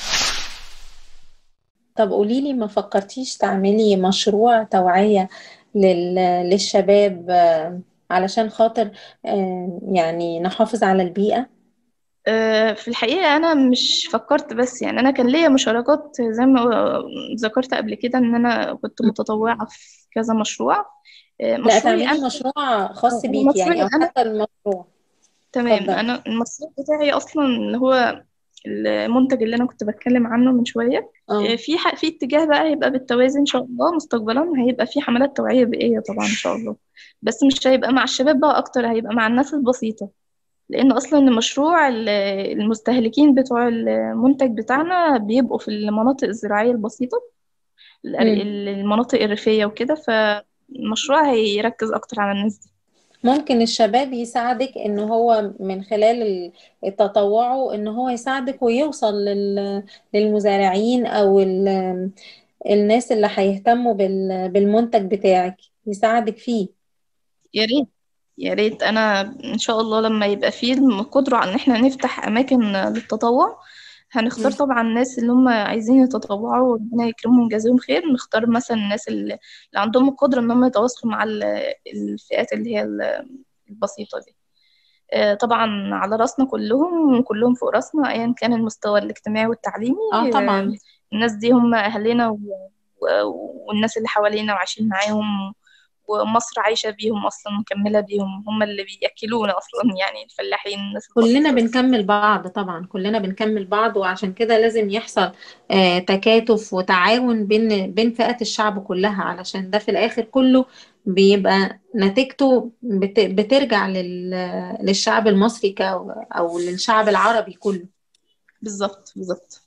طب قوليلي ما فكرتيش تعملي مشروع توعية لل... للشباب آه، علشان خاطر آه، يعني نحافظ على البيئة أه، في الحقيقة أنا مش فكرت بس يعني أنا كان ليا مشاركات زي ما ذكرت قبل كده إن أنا كنت متطوعة في كذا مشروع أه، لا مشروعي تعملي أنا مشروع خاص أه، بيكي يعني مشروعي أو أنا حتى المشروع تمام اتفضلي أنا المشروع بتاعي أصلا اللي هو المنتج اللي أنا كنت بتكلم عنه من شوية أه، اه في ح- في اتجاه بقى هيبقى بالتوازي إن شاء الله مستقبلا هيبقى في حملات توعية بيئية طبعا إن شاء الله بس مش هيبقى مع الشباب بقى أكتر هيبقى مع الناس البسيطة لأن أصلا المشروع ال- المستهلكين بتوع المنتج بتاعنا بيبقوا في المناطق الزراعية البسيطة الأر- مم. المناطق الريفية وكده فالمشروع هيركز أكتر على الناس دي ممكن الشباب يساعدك ان هو من خلال ال- التطوعه ان هو يساعدك ويوصل لل- للمزارعين او ال- الناس اللي هيهتموا بال- بالمنتج بتاعك يساعدك فيه يا ريت يا ريت أنا إن شاء الله لما يبقى فيه القدرة على إن احنا نفتح أماكن للتطوع هنختار مم. طبعا الناس اللي هم عايزين يتطوعوا وربنا يكرمهم ويجازيهم خير نختار مثلا الناس اللي اللي عندهم القدرة إن هم يتواصلوا مع ال- الفئات اللي هي ال- البسيطة دي آه، طبعا على راسنا كلهم وكلهم فوق راسنا ايا كان المستوى الاجتماعي والتعليمي اه آه، طبعا الناس دي هم اهلنا و... و... والناس اللي حوالينا وعايشين معاهم ومصر عايشة بيهم اصلا مكملة بيهم هم اللي بيأكلونا اصلا يعني الفلاحين الناس كلنا البسيطة دي بنكمل بعض طبعا كلنا بنكمل بعض وعشان كده لازم يحصل آه، تكاتف وتعاون بين بين فئات الشعب كلها علشان ده في الآخر كله بيبقى نتيجته بت- بترجع لل- للشعب المصري ك- أو للشعب العربي كله بالظبط بالظبط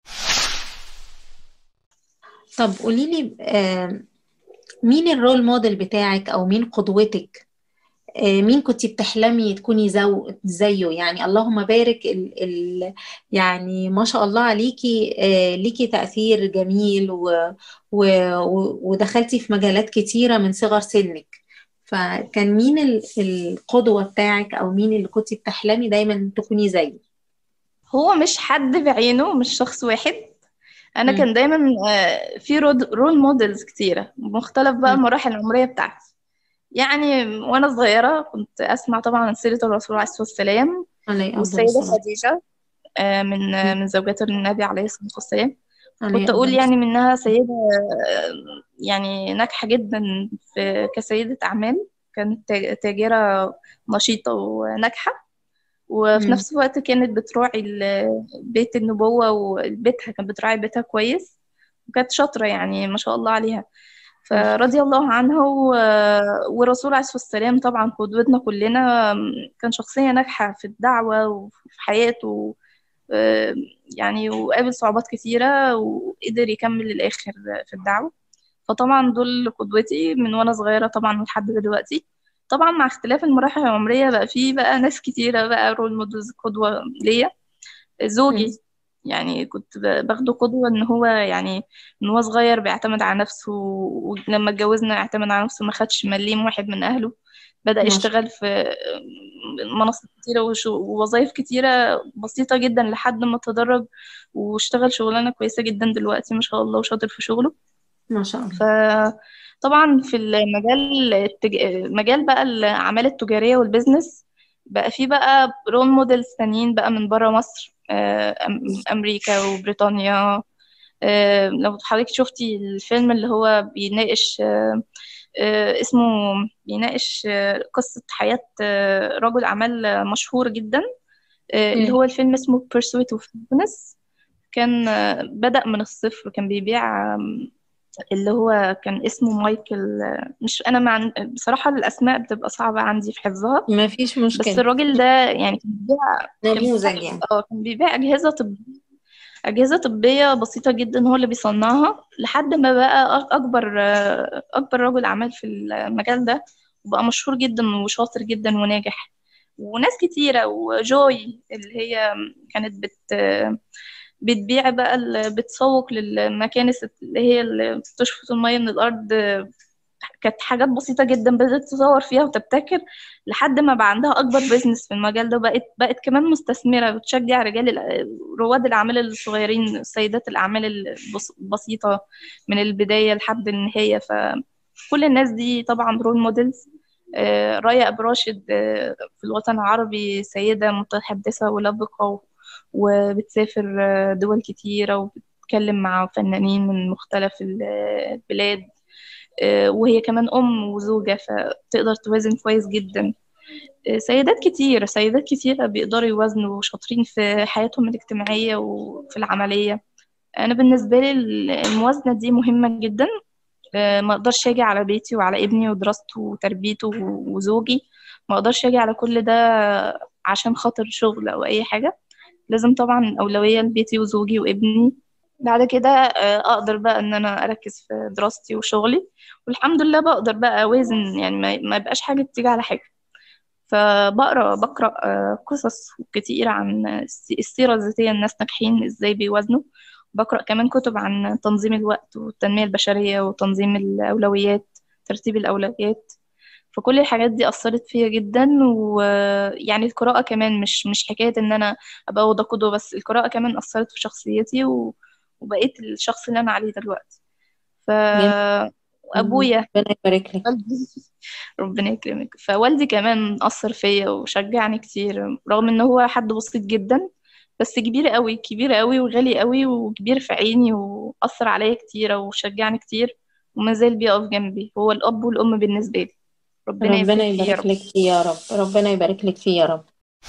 طب قوليلي آه، مين الرول موديل بتاعك أو مين قدوتك آه، مين كنتي بتحلمي تكوني زو زيه يعني اللهم بارك ال ال يعني ما شاء الله عليكي آه، ليكي تأثير جميل و و و- ودخلتي في مجالات كتيرة من صغر سنك فكان مين ال- القدوة بتاعك أو مين اللي كنتي بتحلمي دايما تكوني زيه هو مش حد بعينه مش شخص واحد انا مم. كان دايما آه، في رود- رول موديلز كتيرة مختلف بقى مم. المراحل العمرية بتاعتي يعني وانا صغيرة كنت اسمع طبعا عن سيرة الرسول عليه الصلاة والسلام عليه أفضل والسيدة الصلاة خديجة آه، من آه، مم. من زوجات النبي عليه الصلاة والسلام عليه كنت أقول أفضل يعني الصلاة منها سيدة آه، يعني ناجحة جدا في كسيدة أعمال كانت تاج- تاجرة نشيطة وناجحة وفي مم. نفس الوقت كانت بتراعي ال- بيت النبوة وبيتها كانت بتراعي بيتها كويس وكانت شاطرة يعني ما شاء الله عليها ما شاء الله فرضي الله عنها و- والرسول عليه الصلاة والسلام طبعا قدوتنا كلنا كان شخصية ناجحة في الدعوة وفي حياته آه، يعني وقابل صعوبات كتيرة وقدر يكمل للآخر في الدعوة فطبعا دول قدوتي من وأنا صغيرة طبعا لحد دلوقتي طبعا مع اختلاف المراحل العمرية بقى في بقى ناس كتيرة بقى رول مودلز قدوة ليا مم. زوجي يعني كنت ب- باخده قدوة ان هو يعني من هو صغير بيعتمد على نفسه ولما اتجوزنا اعتمد على نفسه ما خدش مليم واحد من اهله بدأ ما شاء يشتغل في مناصب كتيرة وشو- ووظائف كتيرة بسيطة جدا لحد ما تدرج واشتغل شغلانة كويسة جدا دلوقتي ما شاء الله وشاطر في شغله ما شاء الله فطبعا في المجال التج... مجال بقى الأعمال التجارية والبيزنس بقى في بقى رول موديلز تانيين بقى من بره مصر آه، أم- أمريكا وبريطانيا آه، لو حضرتك شفتي الفيلم اللي هو بيناقش آه، آه، اسمه بيناقش آه، قصة حياة آه، رجل أعمال مشهور جدا آه، اللي مم. هو الفيلم اسمه Pursuit of Happiness كان آه، بدأ من الصفر كان بيبيع آم، اللي هو كان اسمه مايكل آه، مش أنا مع بصراحة الأسماء بتبقى صعبة عندي في حفظها ما فيش بس مشكلة الراجل ده يعني كان بيبيع كان بيبيع نموذج يعني اه كان بيبيع أجهزة طبية أجهزة طبية بسيطة جدا هو اللي بيصنعها لحد ما بقى أك- أكبر آه، أكبر رجل أعمال في المجال ده وبقى مشهور جدا وشاطر جدا وناجح وناس كتيرة وجوي اللي هي كانت بت بتبيع بقى ال- بتسوق للمكانس اللي هي اللي بتشفط المية من الأرض كانت حاجات بسيطة جدا بدأت تطور فيها وتبتكر لحد ما بقى عندها أكبر بيزنس في المجال ده بقت بقت كمان مستثمرة بتشجع رجال الأ- رواد الأعمال الصغيرين سيدات الأعمال البس- البسيطة من البداية لحد النهاية فكل الناس دي طبعا رول موديلز آه، رايا أبو راشد آه، في الوطن العربي سيدة متحدثة ولبقة و- وبتسافر آه، دول كتيرة وبتتكلم مع فنانين من مختلف ال- البلاد آه، وهي كمان أم وزوجة فتقدر توازن كويس جدا آه، سيدات كتير سيدات كتير بيقدروا يوازنوا شاطرين في حياتهم الاجتماعية وفي العملية أنا بالنسبة لي الموازنة دي مهمة جدا آه، ما أقدرش أجي على بيتي وعلى ابني ودراسته وتربيته وزوجي ما أقدرش أجي على كل ده عشان خاطر شغل أو أي حاجة لازم طبعا أولوية لبيتي وزوجي وابني بعد كده آه، أقدر بقى إن أنا أركز في دراستي وشغلي والحمد لله بقدر بقى أوازن يعني ما ما يبقاش حاجة بتيجي على حاجة فبقرا بقرا آه، قصص كتير عن الس- السيرة الذاتية الناس ناجحين ازاي بيوازنوا بقرا كمان كتب عن تنظيم الوقت والتنمية البشرية وتنظيم الأولويات ترتيب الأولويات فكل الحاجات دي أثرت فيا جدا ويعني القراءة كمان مش مش حكاية إن أنا أبقى واخدة قدوة بس القراءة كمان أثرت في شخصيتي و... وبقيت الشخص اللي أنا عليه دلوقتي ف جميل أبويا ربنا يبارك لك والدي ربنا يكرمك فوالدي كمان أثر فيا وشجعني كتير رغم إن هو حد بسيط جدا بس كبير قوي كبير قوي وغالي قوي وكبير في عيني وأثر عليا كتير وشجعني كتير وما زال بيقف جنبي هو الأب والأم بالنسبة لي ربنا ربنا يبارك فيه يا يبارك رب لك فيه يا رب ربنا يبارك لك فيه يا رب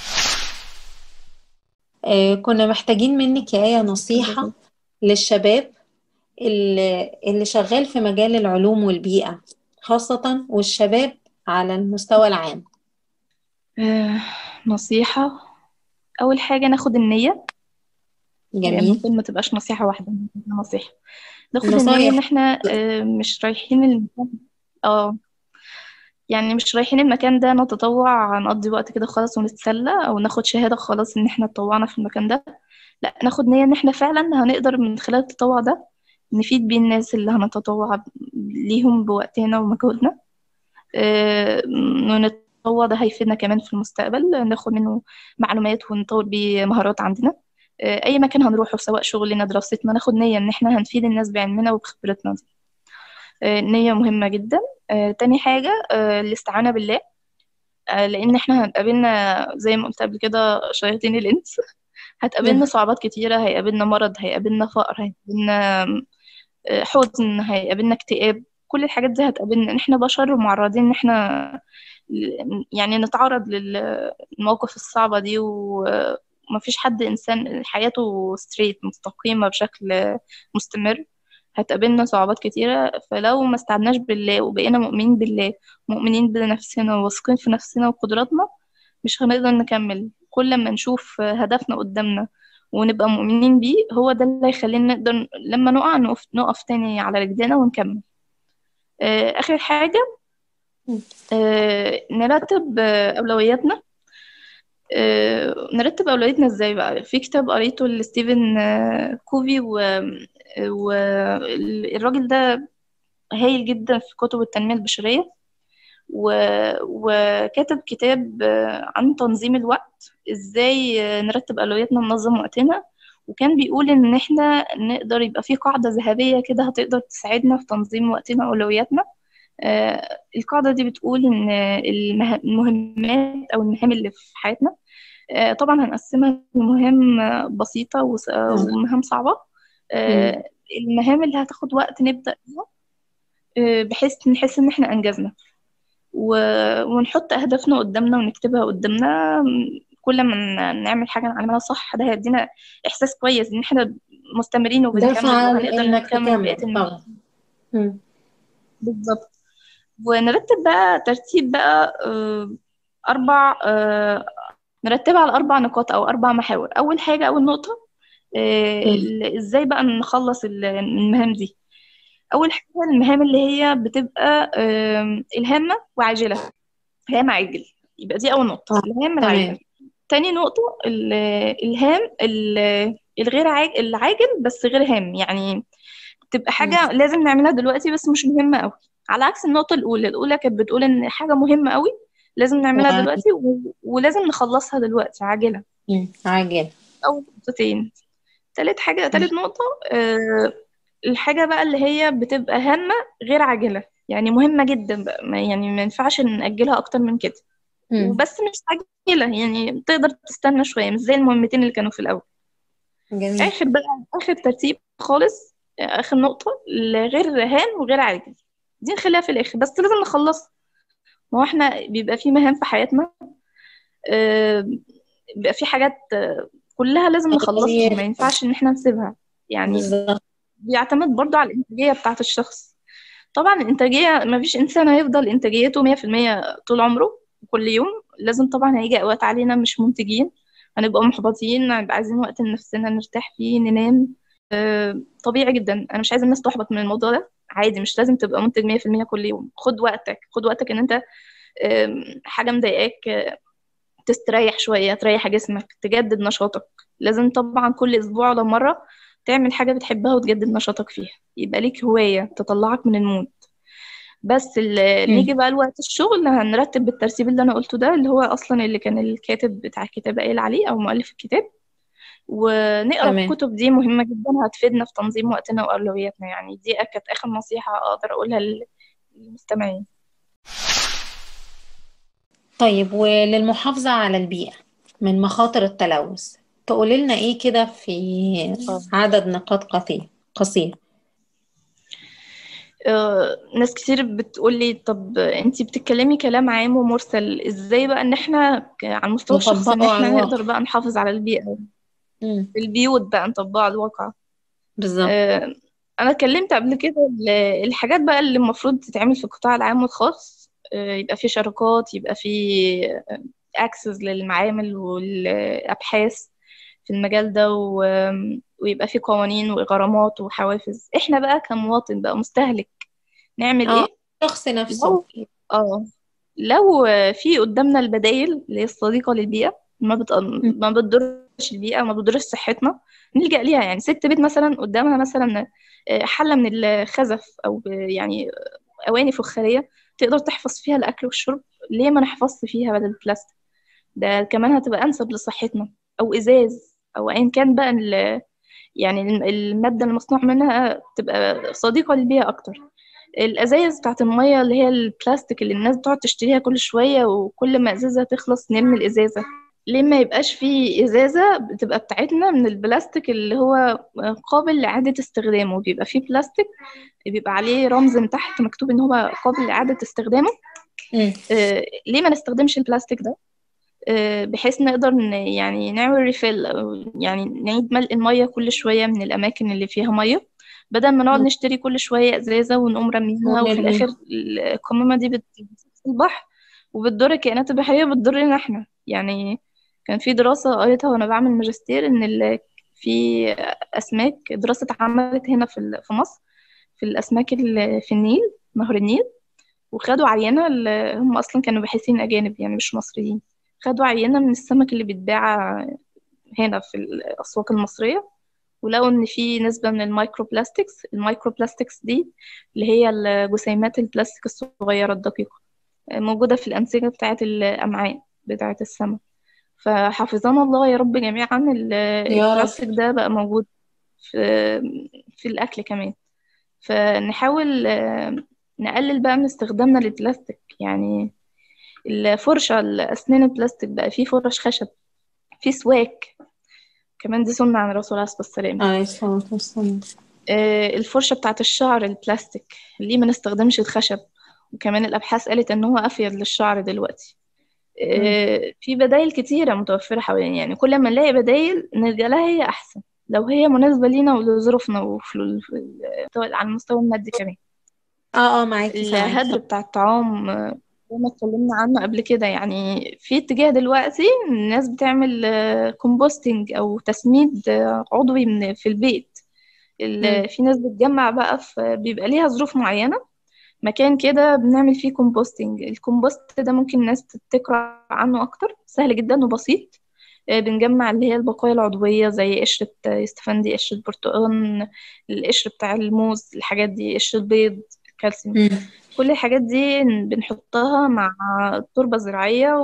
آه كنا محتاجين منك يا آية نصيحة للشباب اللي, اللي شغال في مجال العلوم والبيئة خاصة والشباب على المستوى العام آه، نصيحة أول حاجة ناخد النية يعني جميل ممكن ما تبقاش نصيحة واحدة ممكن نصيحة ناخد النية إن نصايح إحنا آه، مش رايحين المكان اه يعني مش رايحين المكان ده نتطوع نقضي وقت كده خلاص ونتسلى او ناخد شهادة خلاص ان احنا اتطوعنا في المكان ده لا ناخد نية ان احنا فعلا هنقدر من خلال التطوع ده نفيد بيه الناس اللي هنتطوع ليهم بوقتنا ومجهودنا آه، ونتطوع ده هيفيدنا كمان في المستقبل ناخد منه معلومات ونطور بيه مهارات عندنا آه، اي مكان هنروحه سواء شغلنا دراستنا ناخد نية ان احنا هنفيد الناس بعلمنا وبخبرتنا دي آه، نية مهمة جدا آه، تاني حاجة آه، الاستعانة بالله آه، لأن احنا هنقابلنا زي ما قلت قبل كده شياطين الإنس هتقابلنا صعوبات كتيرة هيقابلنا مرض هيقابلنا فقر هيقابلنا آه، حزن هيقابلنا اكتئاب كل الحاجات دي هتقابلنا احنا بشر ومعرضين ان احنا ل- يعني نتعرض للمواقف الصعبة دي ومفيش حد إنسان حياته ستريت مستقيمة بشكل مستمر هتقابلنا صعوبات كتيرة فلو ما استعناش بالله وبقينا مؤمنين بالله مؤمنين بنفسنا وواثقين في نفسنا وقدراتنا مش هنقدر نكمل كل ما نشوف هدفنا قدامنا ونبقى مؤمنين بيه هو ده اللي هيخلينا نقدر لما نقع نقف, نقف تاني على رجلنا ونكمل آه، آخر حاجة آه، نرتب آه، أولوياتنا آه، نرتب أولوياتنا ازاي بقى في كتاب قريته لستيفن آه، كوفي والراجل ده هايل جدا في كتب التنمية البشرية و... وكاتب كتاب آه، عن تنظيم الوقت ازاي آه، نرتب أولوياتنا وننظم وقتنا وكان بيقول ان احنا نقدر يبقى في قاعدة ذهبية كده هتقدر تساعدنا في تنظيم وقتنا وأولوياتنا آه، القاعدة دي بتقول إن المه- المهمات أو المهام اللي في حياتنا آه، طبعا هنقسمها لمهام آه، بسيطة وس- آه، ومهام صعبة آه، المهام اللي هتاخد وقت نبدأ بيها آه، بحيث نحس إن إحنا أنجزنا و- ونحط أهدافنا قدامنا ونكتبها قدامنا كل ما ن- نعمل حاجة نعملها صح ده هيدينا إحساس كويس إن إحنا مستمرين وبنكمل دفعة وهنقدر إنك نكمل بقية تكمل المواد طبعا مم. بالظبط ونرتب بقى ترتيب بقى آه، أربع آه، نرتبها على أربع نقاط أو أربع محاور أول حاجة أول نقطة آه، مم. ال- إزاي بقى نخلص ال- المهام دي أول حاجة المهام اللي هي بتبقى آم، الهامة وعاجلة هام عاجل يبقى دي أول نقطة آه، الهام تمام العاجل تاني نقطة ال- الهام ال- الغير عاجل العاجل بس غير هام يعني تبقى مم. حاجة لازم نعملها دلوقتي بس مش مهمة قوي على عكس النقطة الأولى الأولى كانت بتقول إن حاجة مهمة قوي لازم نعملها وعاجل دلوقتي و... ولازم نخلصها دلوقتي عاجلة مم. عاجل أو نقطتين تالت حاجة مم. تالت نقطة آه الحاجة بقى اللي هي بتبقى هامة غير عاجلة يعني مهمة جدا بقى ما يعني ما ينفعش نأجلها أكتر من كده مم. وبس مش عاجلة يعني تقدر تستنى شوية مش زي المهمتين اللي كانوا في الأول جميل آخر بقى آخر ترتيب خالص آخر نقطة غير هام وغير عاجل دي نخليها في الآخر بس لازم نخلصها ما هو احنا بيبقى في مهام في حياتنا آه، بيبقى في حاجات آه، كلها لازم نخلصها ما أولويات ينفعش ان احنا نسيبها يعني بالظبط بيعتمد برضو على الإنتاجية بتاعة الشخص طبعا الإنتاجية ما فيش إنسان هيفضل إنتاجيته مية في المية طول عمره كل يوم لازم طبعا هيجي أوقات علينا مش منتجين هنبقى محبطين هنبقى عايزين وقت لنفسنا نرتاح فيه ننام آه، طبيعي جدا أنا مش عايزة الناس تحبط من الموضوع ده عادي مش لازم تبقى منتج مية في المية كل يوم خد وقتك خد وقتك إن أنت آم، حاجة مضايقاك آه، تستريح شوية تريح جسمك تجدد نشاطك لازم طبعا كل أسبوع ولا مرة تعمل حاجة بتحبها وتجدد نشاطك فيها يبقى ليك هواية تطلعك من المود بس ال- مم. نيجي بقى لوقت الشغل هنرتب بالترتيب اللي أنا قلته ده اللي هو أصلا اللي كان الكاتب بتاع الكتاب قايل عليه أو مؤلف الكتاب ونقرا تمام الكتب دي مهمة جدا هتفيدنا في تنظيم وقتنا وأولوياتنا يعني دي كانت آخر نصيحة أقدر أقولها لل- للمستمعين طيب وللمحافظة على البيئة من مخاطر التلوث تقولي لنا ايه كده في آه. عدد نقاط قصير قصير آه، ناس كتير بتقولي طب انتي بتتكلمي كلام عام ومرسل ازاي بقى ان احنا ك- على المستوى الشخصي ان نطبقه على احنا نقدر الواقع بقى نحافظ على البيئة مم. في البيوت بقى نطبقها على الواقع بالظبط آه، انا اتكلمت قبل كده ال- الحاجات بقى اللي المفروض تتعمل في القطاع العام والخاص آه، يبقى في شراكات يبقى في اكسس للمعامل والابحاث في المجال ده و- ويبقى في قوانين وغرامات وحوافز احنا بقى كمواطن بقى مستهلك نعمل اه ايه الشخص نفسه لو اه لو في قدامنا البدائل اللي هي الصديقة للبيئة ما بت... مم. ما بتضرش البيئة ما بتضرش صحتنا نلجأ ليها يعني ست بيت مثلا قدامها مثلا آه، حلة من الخزف أو ب- يعني أواني فخارية تقدر تحفظ فيها الأكل والشرب ليه ما نحفظش فيها بدل البلاستيك ده كمان هتبقى أنسب لصحتنا أو إزاز أو أيا كان بقى ال... يعني الم- المادة المصنوع منها تبقى صديقة للبيئة أكتر الازايز بتاعت الميه اللي هي البلاستيك اللي الناس بتقعد تشتريها كل شويه وكل ما ازازه تخلص نرمي الازازه ليه ما يبقاش في ازازه بتبقى بتاعتنا من البلاستيك اللي هو قابل لاعاده استخدامه بيبقى فيه بلاستيك بيبقى عليه رمز من تحت مكتوب ان هو قابل لاعاده استخدامه مم. آه، ليه ما نستخدمش البلاستيك ده آه، بحيث نقدر ن- يعني نعمل ريفيل أو يعني نعيد ملء المية كل شوية من الأماكن اللي فيها مية بدل ما نقعد مم. نشتري كل شوية إزازة ونقوم رامينها وفي ونرمي الآخر القمامة دي بت- في البحر وبتضر الكائنات البحرية بتضرنا احنا يعني كان في دراسة قريتها وأنا بعمل ماجستير إن ال- في أسماك دراسة اتعملت هنا في ال- في مصر في الأسماك اللي في النيل نهر النيل وخدوا عينة ال- هم أصلا كانوا باحثين أجانب يعني مش مصريين خدوا عينة من السمك اللي بيتباع هنا في الأسواق المصرية ولقوا إن في نسبة من المايكرو بلاستكس المايكرو بلاستكس دي اللي هي الجسيمات البلاستيك الصغيرة الدقيقة موجودة في الأنسجة بتاعة الأمعاء بتاعة السمك فحفظنا الله يا رب جميعا ال- يا رب البلاستيك ده بقى موجود في في الأكل كمان فنحاول آه، نقلل بقى من استخدامنا للبلاستيك يعني الفرشة الأسنان البلاستيك بقى فيه فرش خشب في سواك كمان دي سنة عن الرسول عليه الصلاة والسلام عليه الصلاة والسلام آه، الفرشة بتاعت الشعر البلاستيك ليه ما نستخدمش الخشب وكمان الأبحاث قالت إن هو أفيد للشعر دلوقتي آه، في بدائل كتيرة متوفرة حوالينا يعني كل ما نلاقي بدائل نلجأ لها هي أحسن لو هي مناسبة لينا ولظروفنا وفي ال- في ال- على المستوى المادي كمان اه اه معاكي الهدر سامعاكي بتاع الطعام آه، زي ما اتكلمنا عنه قبل كده يعني في اتجاه دلوقتي الناس بتعمل كومبوستنج أو تسميد آه، عضوي من في البيت ال- مم. في ناس بتجمع بقى في بيبقى ليها ظروف معينة مكان كده بنعمل فيه كومبوستنج الكومبوست ده ممكن الناس تقرأ عنه أكتر سهل جدا وبسيط آه، بنجمع اللي هي البقايا العضوية زي قشرة آه، يستفندي قشرة برتقال القشر بتاع الموز الحاجات دي قشر البيض الكالسيوم مم. كل الحاجات دي بنحطها مع التربة الزراعية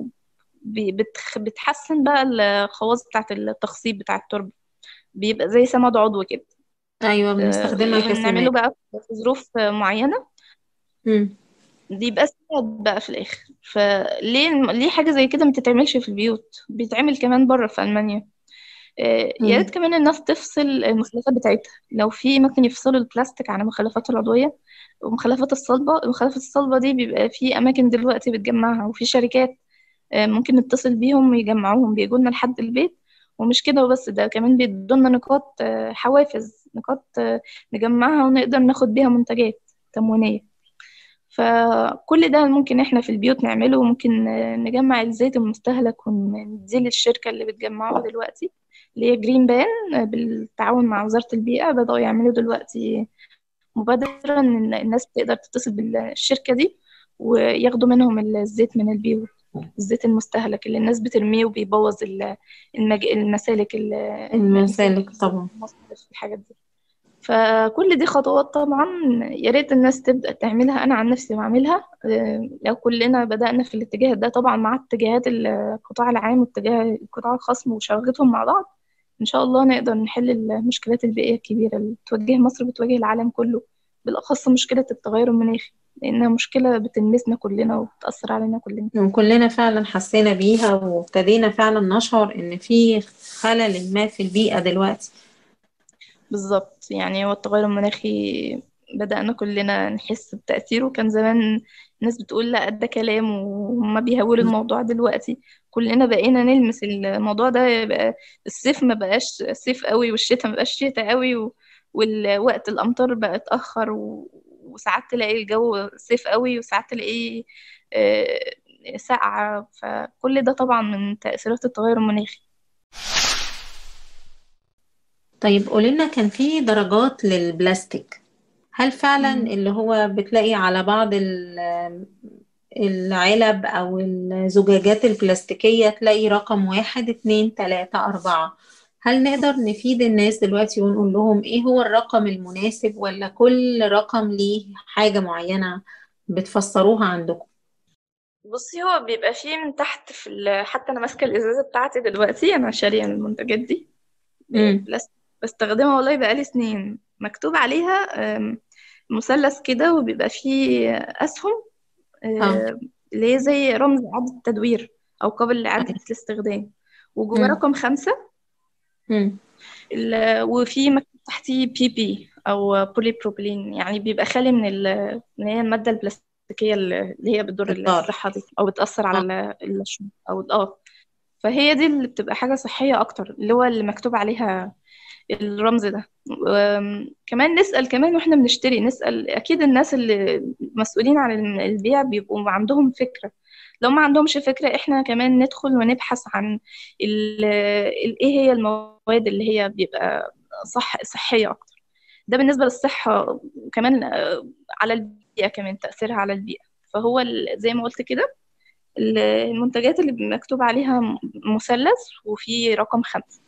وبتحسن بقى الخواص بتاعة التخصيب بتاع التربة بيبقى زي سماد عضوي كده ايوه آه، بنستخدمها بنعمله كسماد بقى في ظروف آه، معينة مم. دي يبقى سماد بقى في الآخر فليه ليه حاجة زي كده ما تتعملش في البيوت بيتعمل كمان بره في ألمانيا آه، يا ريت مم. كمان الناس تفصل المخلفات بتاعتها لو في ممكن يفصلوا البلاستيك عن المخلفات العضوية ومخلفات الصلبة المخلفات الصلبة دي بيبقى في أماكن دلوقتي بتجمعها وفي شركات آه، ممكن نتصل بيهم ويجمعوهم بيجولنا لحد البيت ومش كده وبس ده كمان بيدونا نقاط آه، حوافز نقاط آه، نجمعها ونقدر ناخد بيها منتجات تموينية فكل ده ممكن احنا في البيوت نعمله وممكن آه، نجمع الزيت المستهلك ونديه للشركة اللي بتجمعه دلوقتي اللي هي جرين بان آه، بالتعاون مع وزارة البيئة بدأوا يعملوا دلوقتي مبادرة إن الناس تقدر تتصل بالشركة دي وياخدوا منهم الزيت من البيوت الزيت المستهلك اللي الناس بترميه وبيبوظ ال- المج... المسالك ال- المسالك طبعا المصارف الحاجات دي فكل دي خطوات طبعا يا ريت الناس تبدأ تعملها أنا عن نفسي بعملها آه، لو كلنا بدأنا في الاتجاه ده طبعا مع اتجاهات القطاع العام واتجاه القطاع الخاص وشراكتهم مع بعض إن شاء الله نقدر نحل المشكلات البيئية الكبيرة اللي بتواجه مصر بتواجه العالم كله بالأخص مشكلة التغير المناخي لأنها مشكلة بتلمسنا كلنا وبتأثر علينا كلنا وكلنا فعلا حسينا بيها وابتدينا فعلا نشعر ان في خلل ما في البيئة دلوقتي بالظبط يعني هو التغير المناخي بدأنا كلنا نحس بتأثيره كان زمان الناس بتقول لا ده كلام وهم بيهولوا الموضوع دلوقتي كلنا بقينا نلمس الموضوع ده يبقى الصيف ما بقاش صيف قوي والشتاء ما بقاش شتاء قوي و... والوقت الأمطار بقى اتأخر و... وساعات تلاقي الجو صيف قوي وساعات تلاقيه آه، ساقعة فكل ده طبعا من تأثيرات التغير المناخي طيب قولي لنا كان في درجات للبلاستيك هل فعلا مم. اللي هو بتلاقي على بعض ال- العلب أو الزجاجات البلاستيكية تلاقي رقم واحد اتنين تلاتة أربعة هل نقدر نفيد الناس دلوقتي ونقول لهم إيه هو الرقم المناسب ولا كل رقم ليه حاجة معينة بتفسروها عندكم؟ بصي هو بيبقى فيه من تحت في ال... حتى انا ماسكه الازازه بتاعتي دلوقتي انا شاريه المنتجات دي مم. بلاستيك بستخدمها والله بقالي سنين مكتوب عليها آم، مثلث كده وبيبقى فيه اسهم اه آه، اللي هي زي رمز اعاده التدوير او قابل لاعاده الاستخدام وجواه مم. رقم خمسة مم. ال- وفي مكتوب تحتيه بي بي او بولي بروبيلين يعني بيبقى خالي من ال- من هي الماده البلاستيكيه اللي هي بتضر الضار الصحه دي او بتاثر على اه ال- الشم او اه فهي دي اللي بتبقى حاجه صحيه اكتر اللي هو اللي مكتوب عليها الرمز ده وم- كمان نسأل كمان واحنا بنشتري نسأل اكيد الناس اللي مسؤولين عن البيع بيبقوا عندهم فكرة لو ما عندهمش فكرة احنا كمان ندخل ونبحث عن ال ال ايه هي المواد اللي هي بيبقى صح صحية اكتر ده بالنسبة للصحة كمان آه، على البيئة كمان تأثيرها على البيئة فهو ال- زي ما قلت كده ال- المنتجات اللي مكتوب عليها م- مثلث وفي رقم خمسة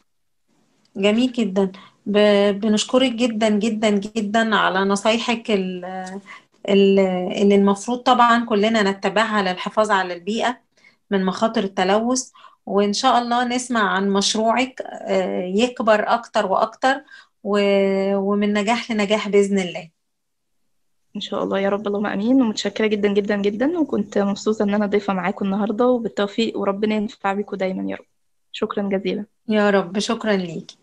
جميل جدا ب... بنشكرك جدا جدا جدا على نصايحك ال... ال- اللي المفروض طبعا كلنا نتبعها للحفاظ على البيئة من مخاطر التلوث وإن شاء الله نسمع عن مشروعك آه، يكبر أكتر وأكتر و- ومن نجاح لنجاح بإذن الله ان شاء الله يا رب اللهم امين ومتشكره جدا جدا جدا وكنت مبسوطه ان انا ضيفه معاكم النهارده وبالتوفيق وربنا ينفع بيكم دايما يا رب شكرا جزيلا يا رب شكرا ليك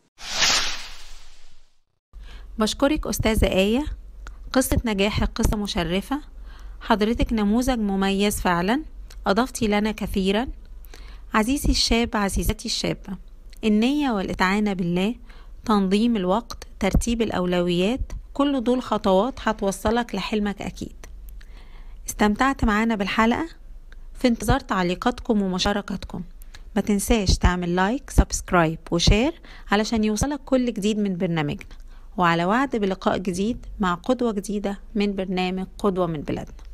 بشكرك أستاذة آية قصة نجاحك قصة مشرفة حضرتك نموذج مميز فعلا أضفتي لنا كثيرا عزيزي الشاب عزيزتي الشابة النية والإتعانة بالله تنظيم الوقت ترتيب الأولويات كل دول خطوات هتوصلك لحلمك أكيد استمتعت معانا بالحلقة في انتظار تعليقاتكم ومشاركاتكم ما تنساش تعمل لايك سبسكرايب وشير علشان يوصلك كل جديد من برنامجنا وعلى وعد بلقاء جديد مع قدوة جديدة من برنامج قدوة من بلادنا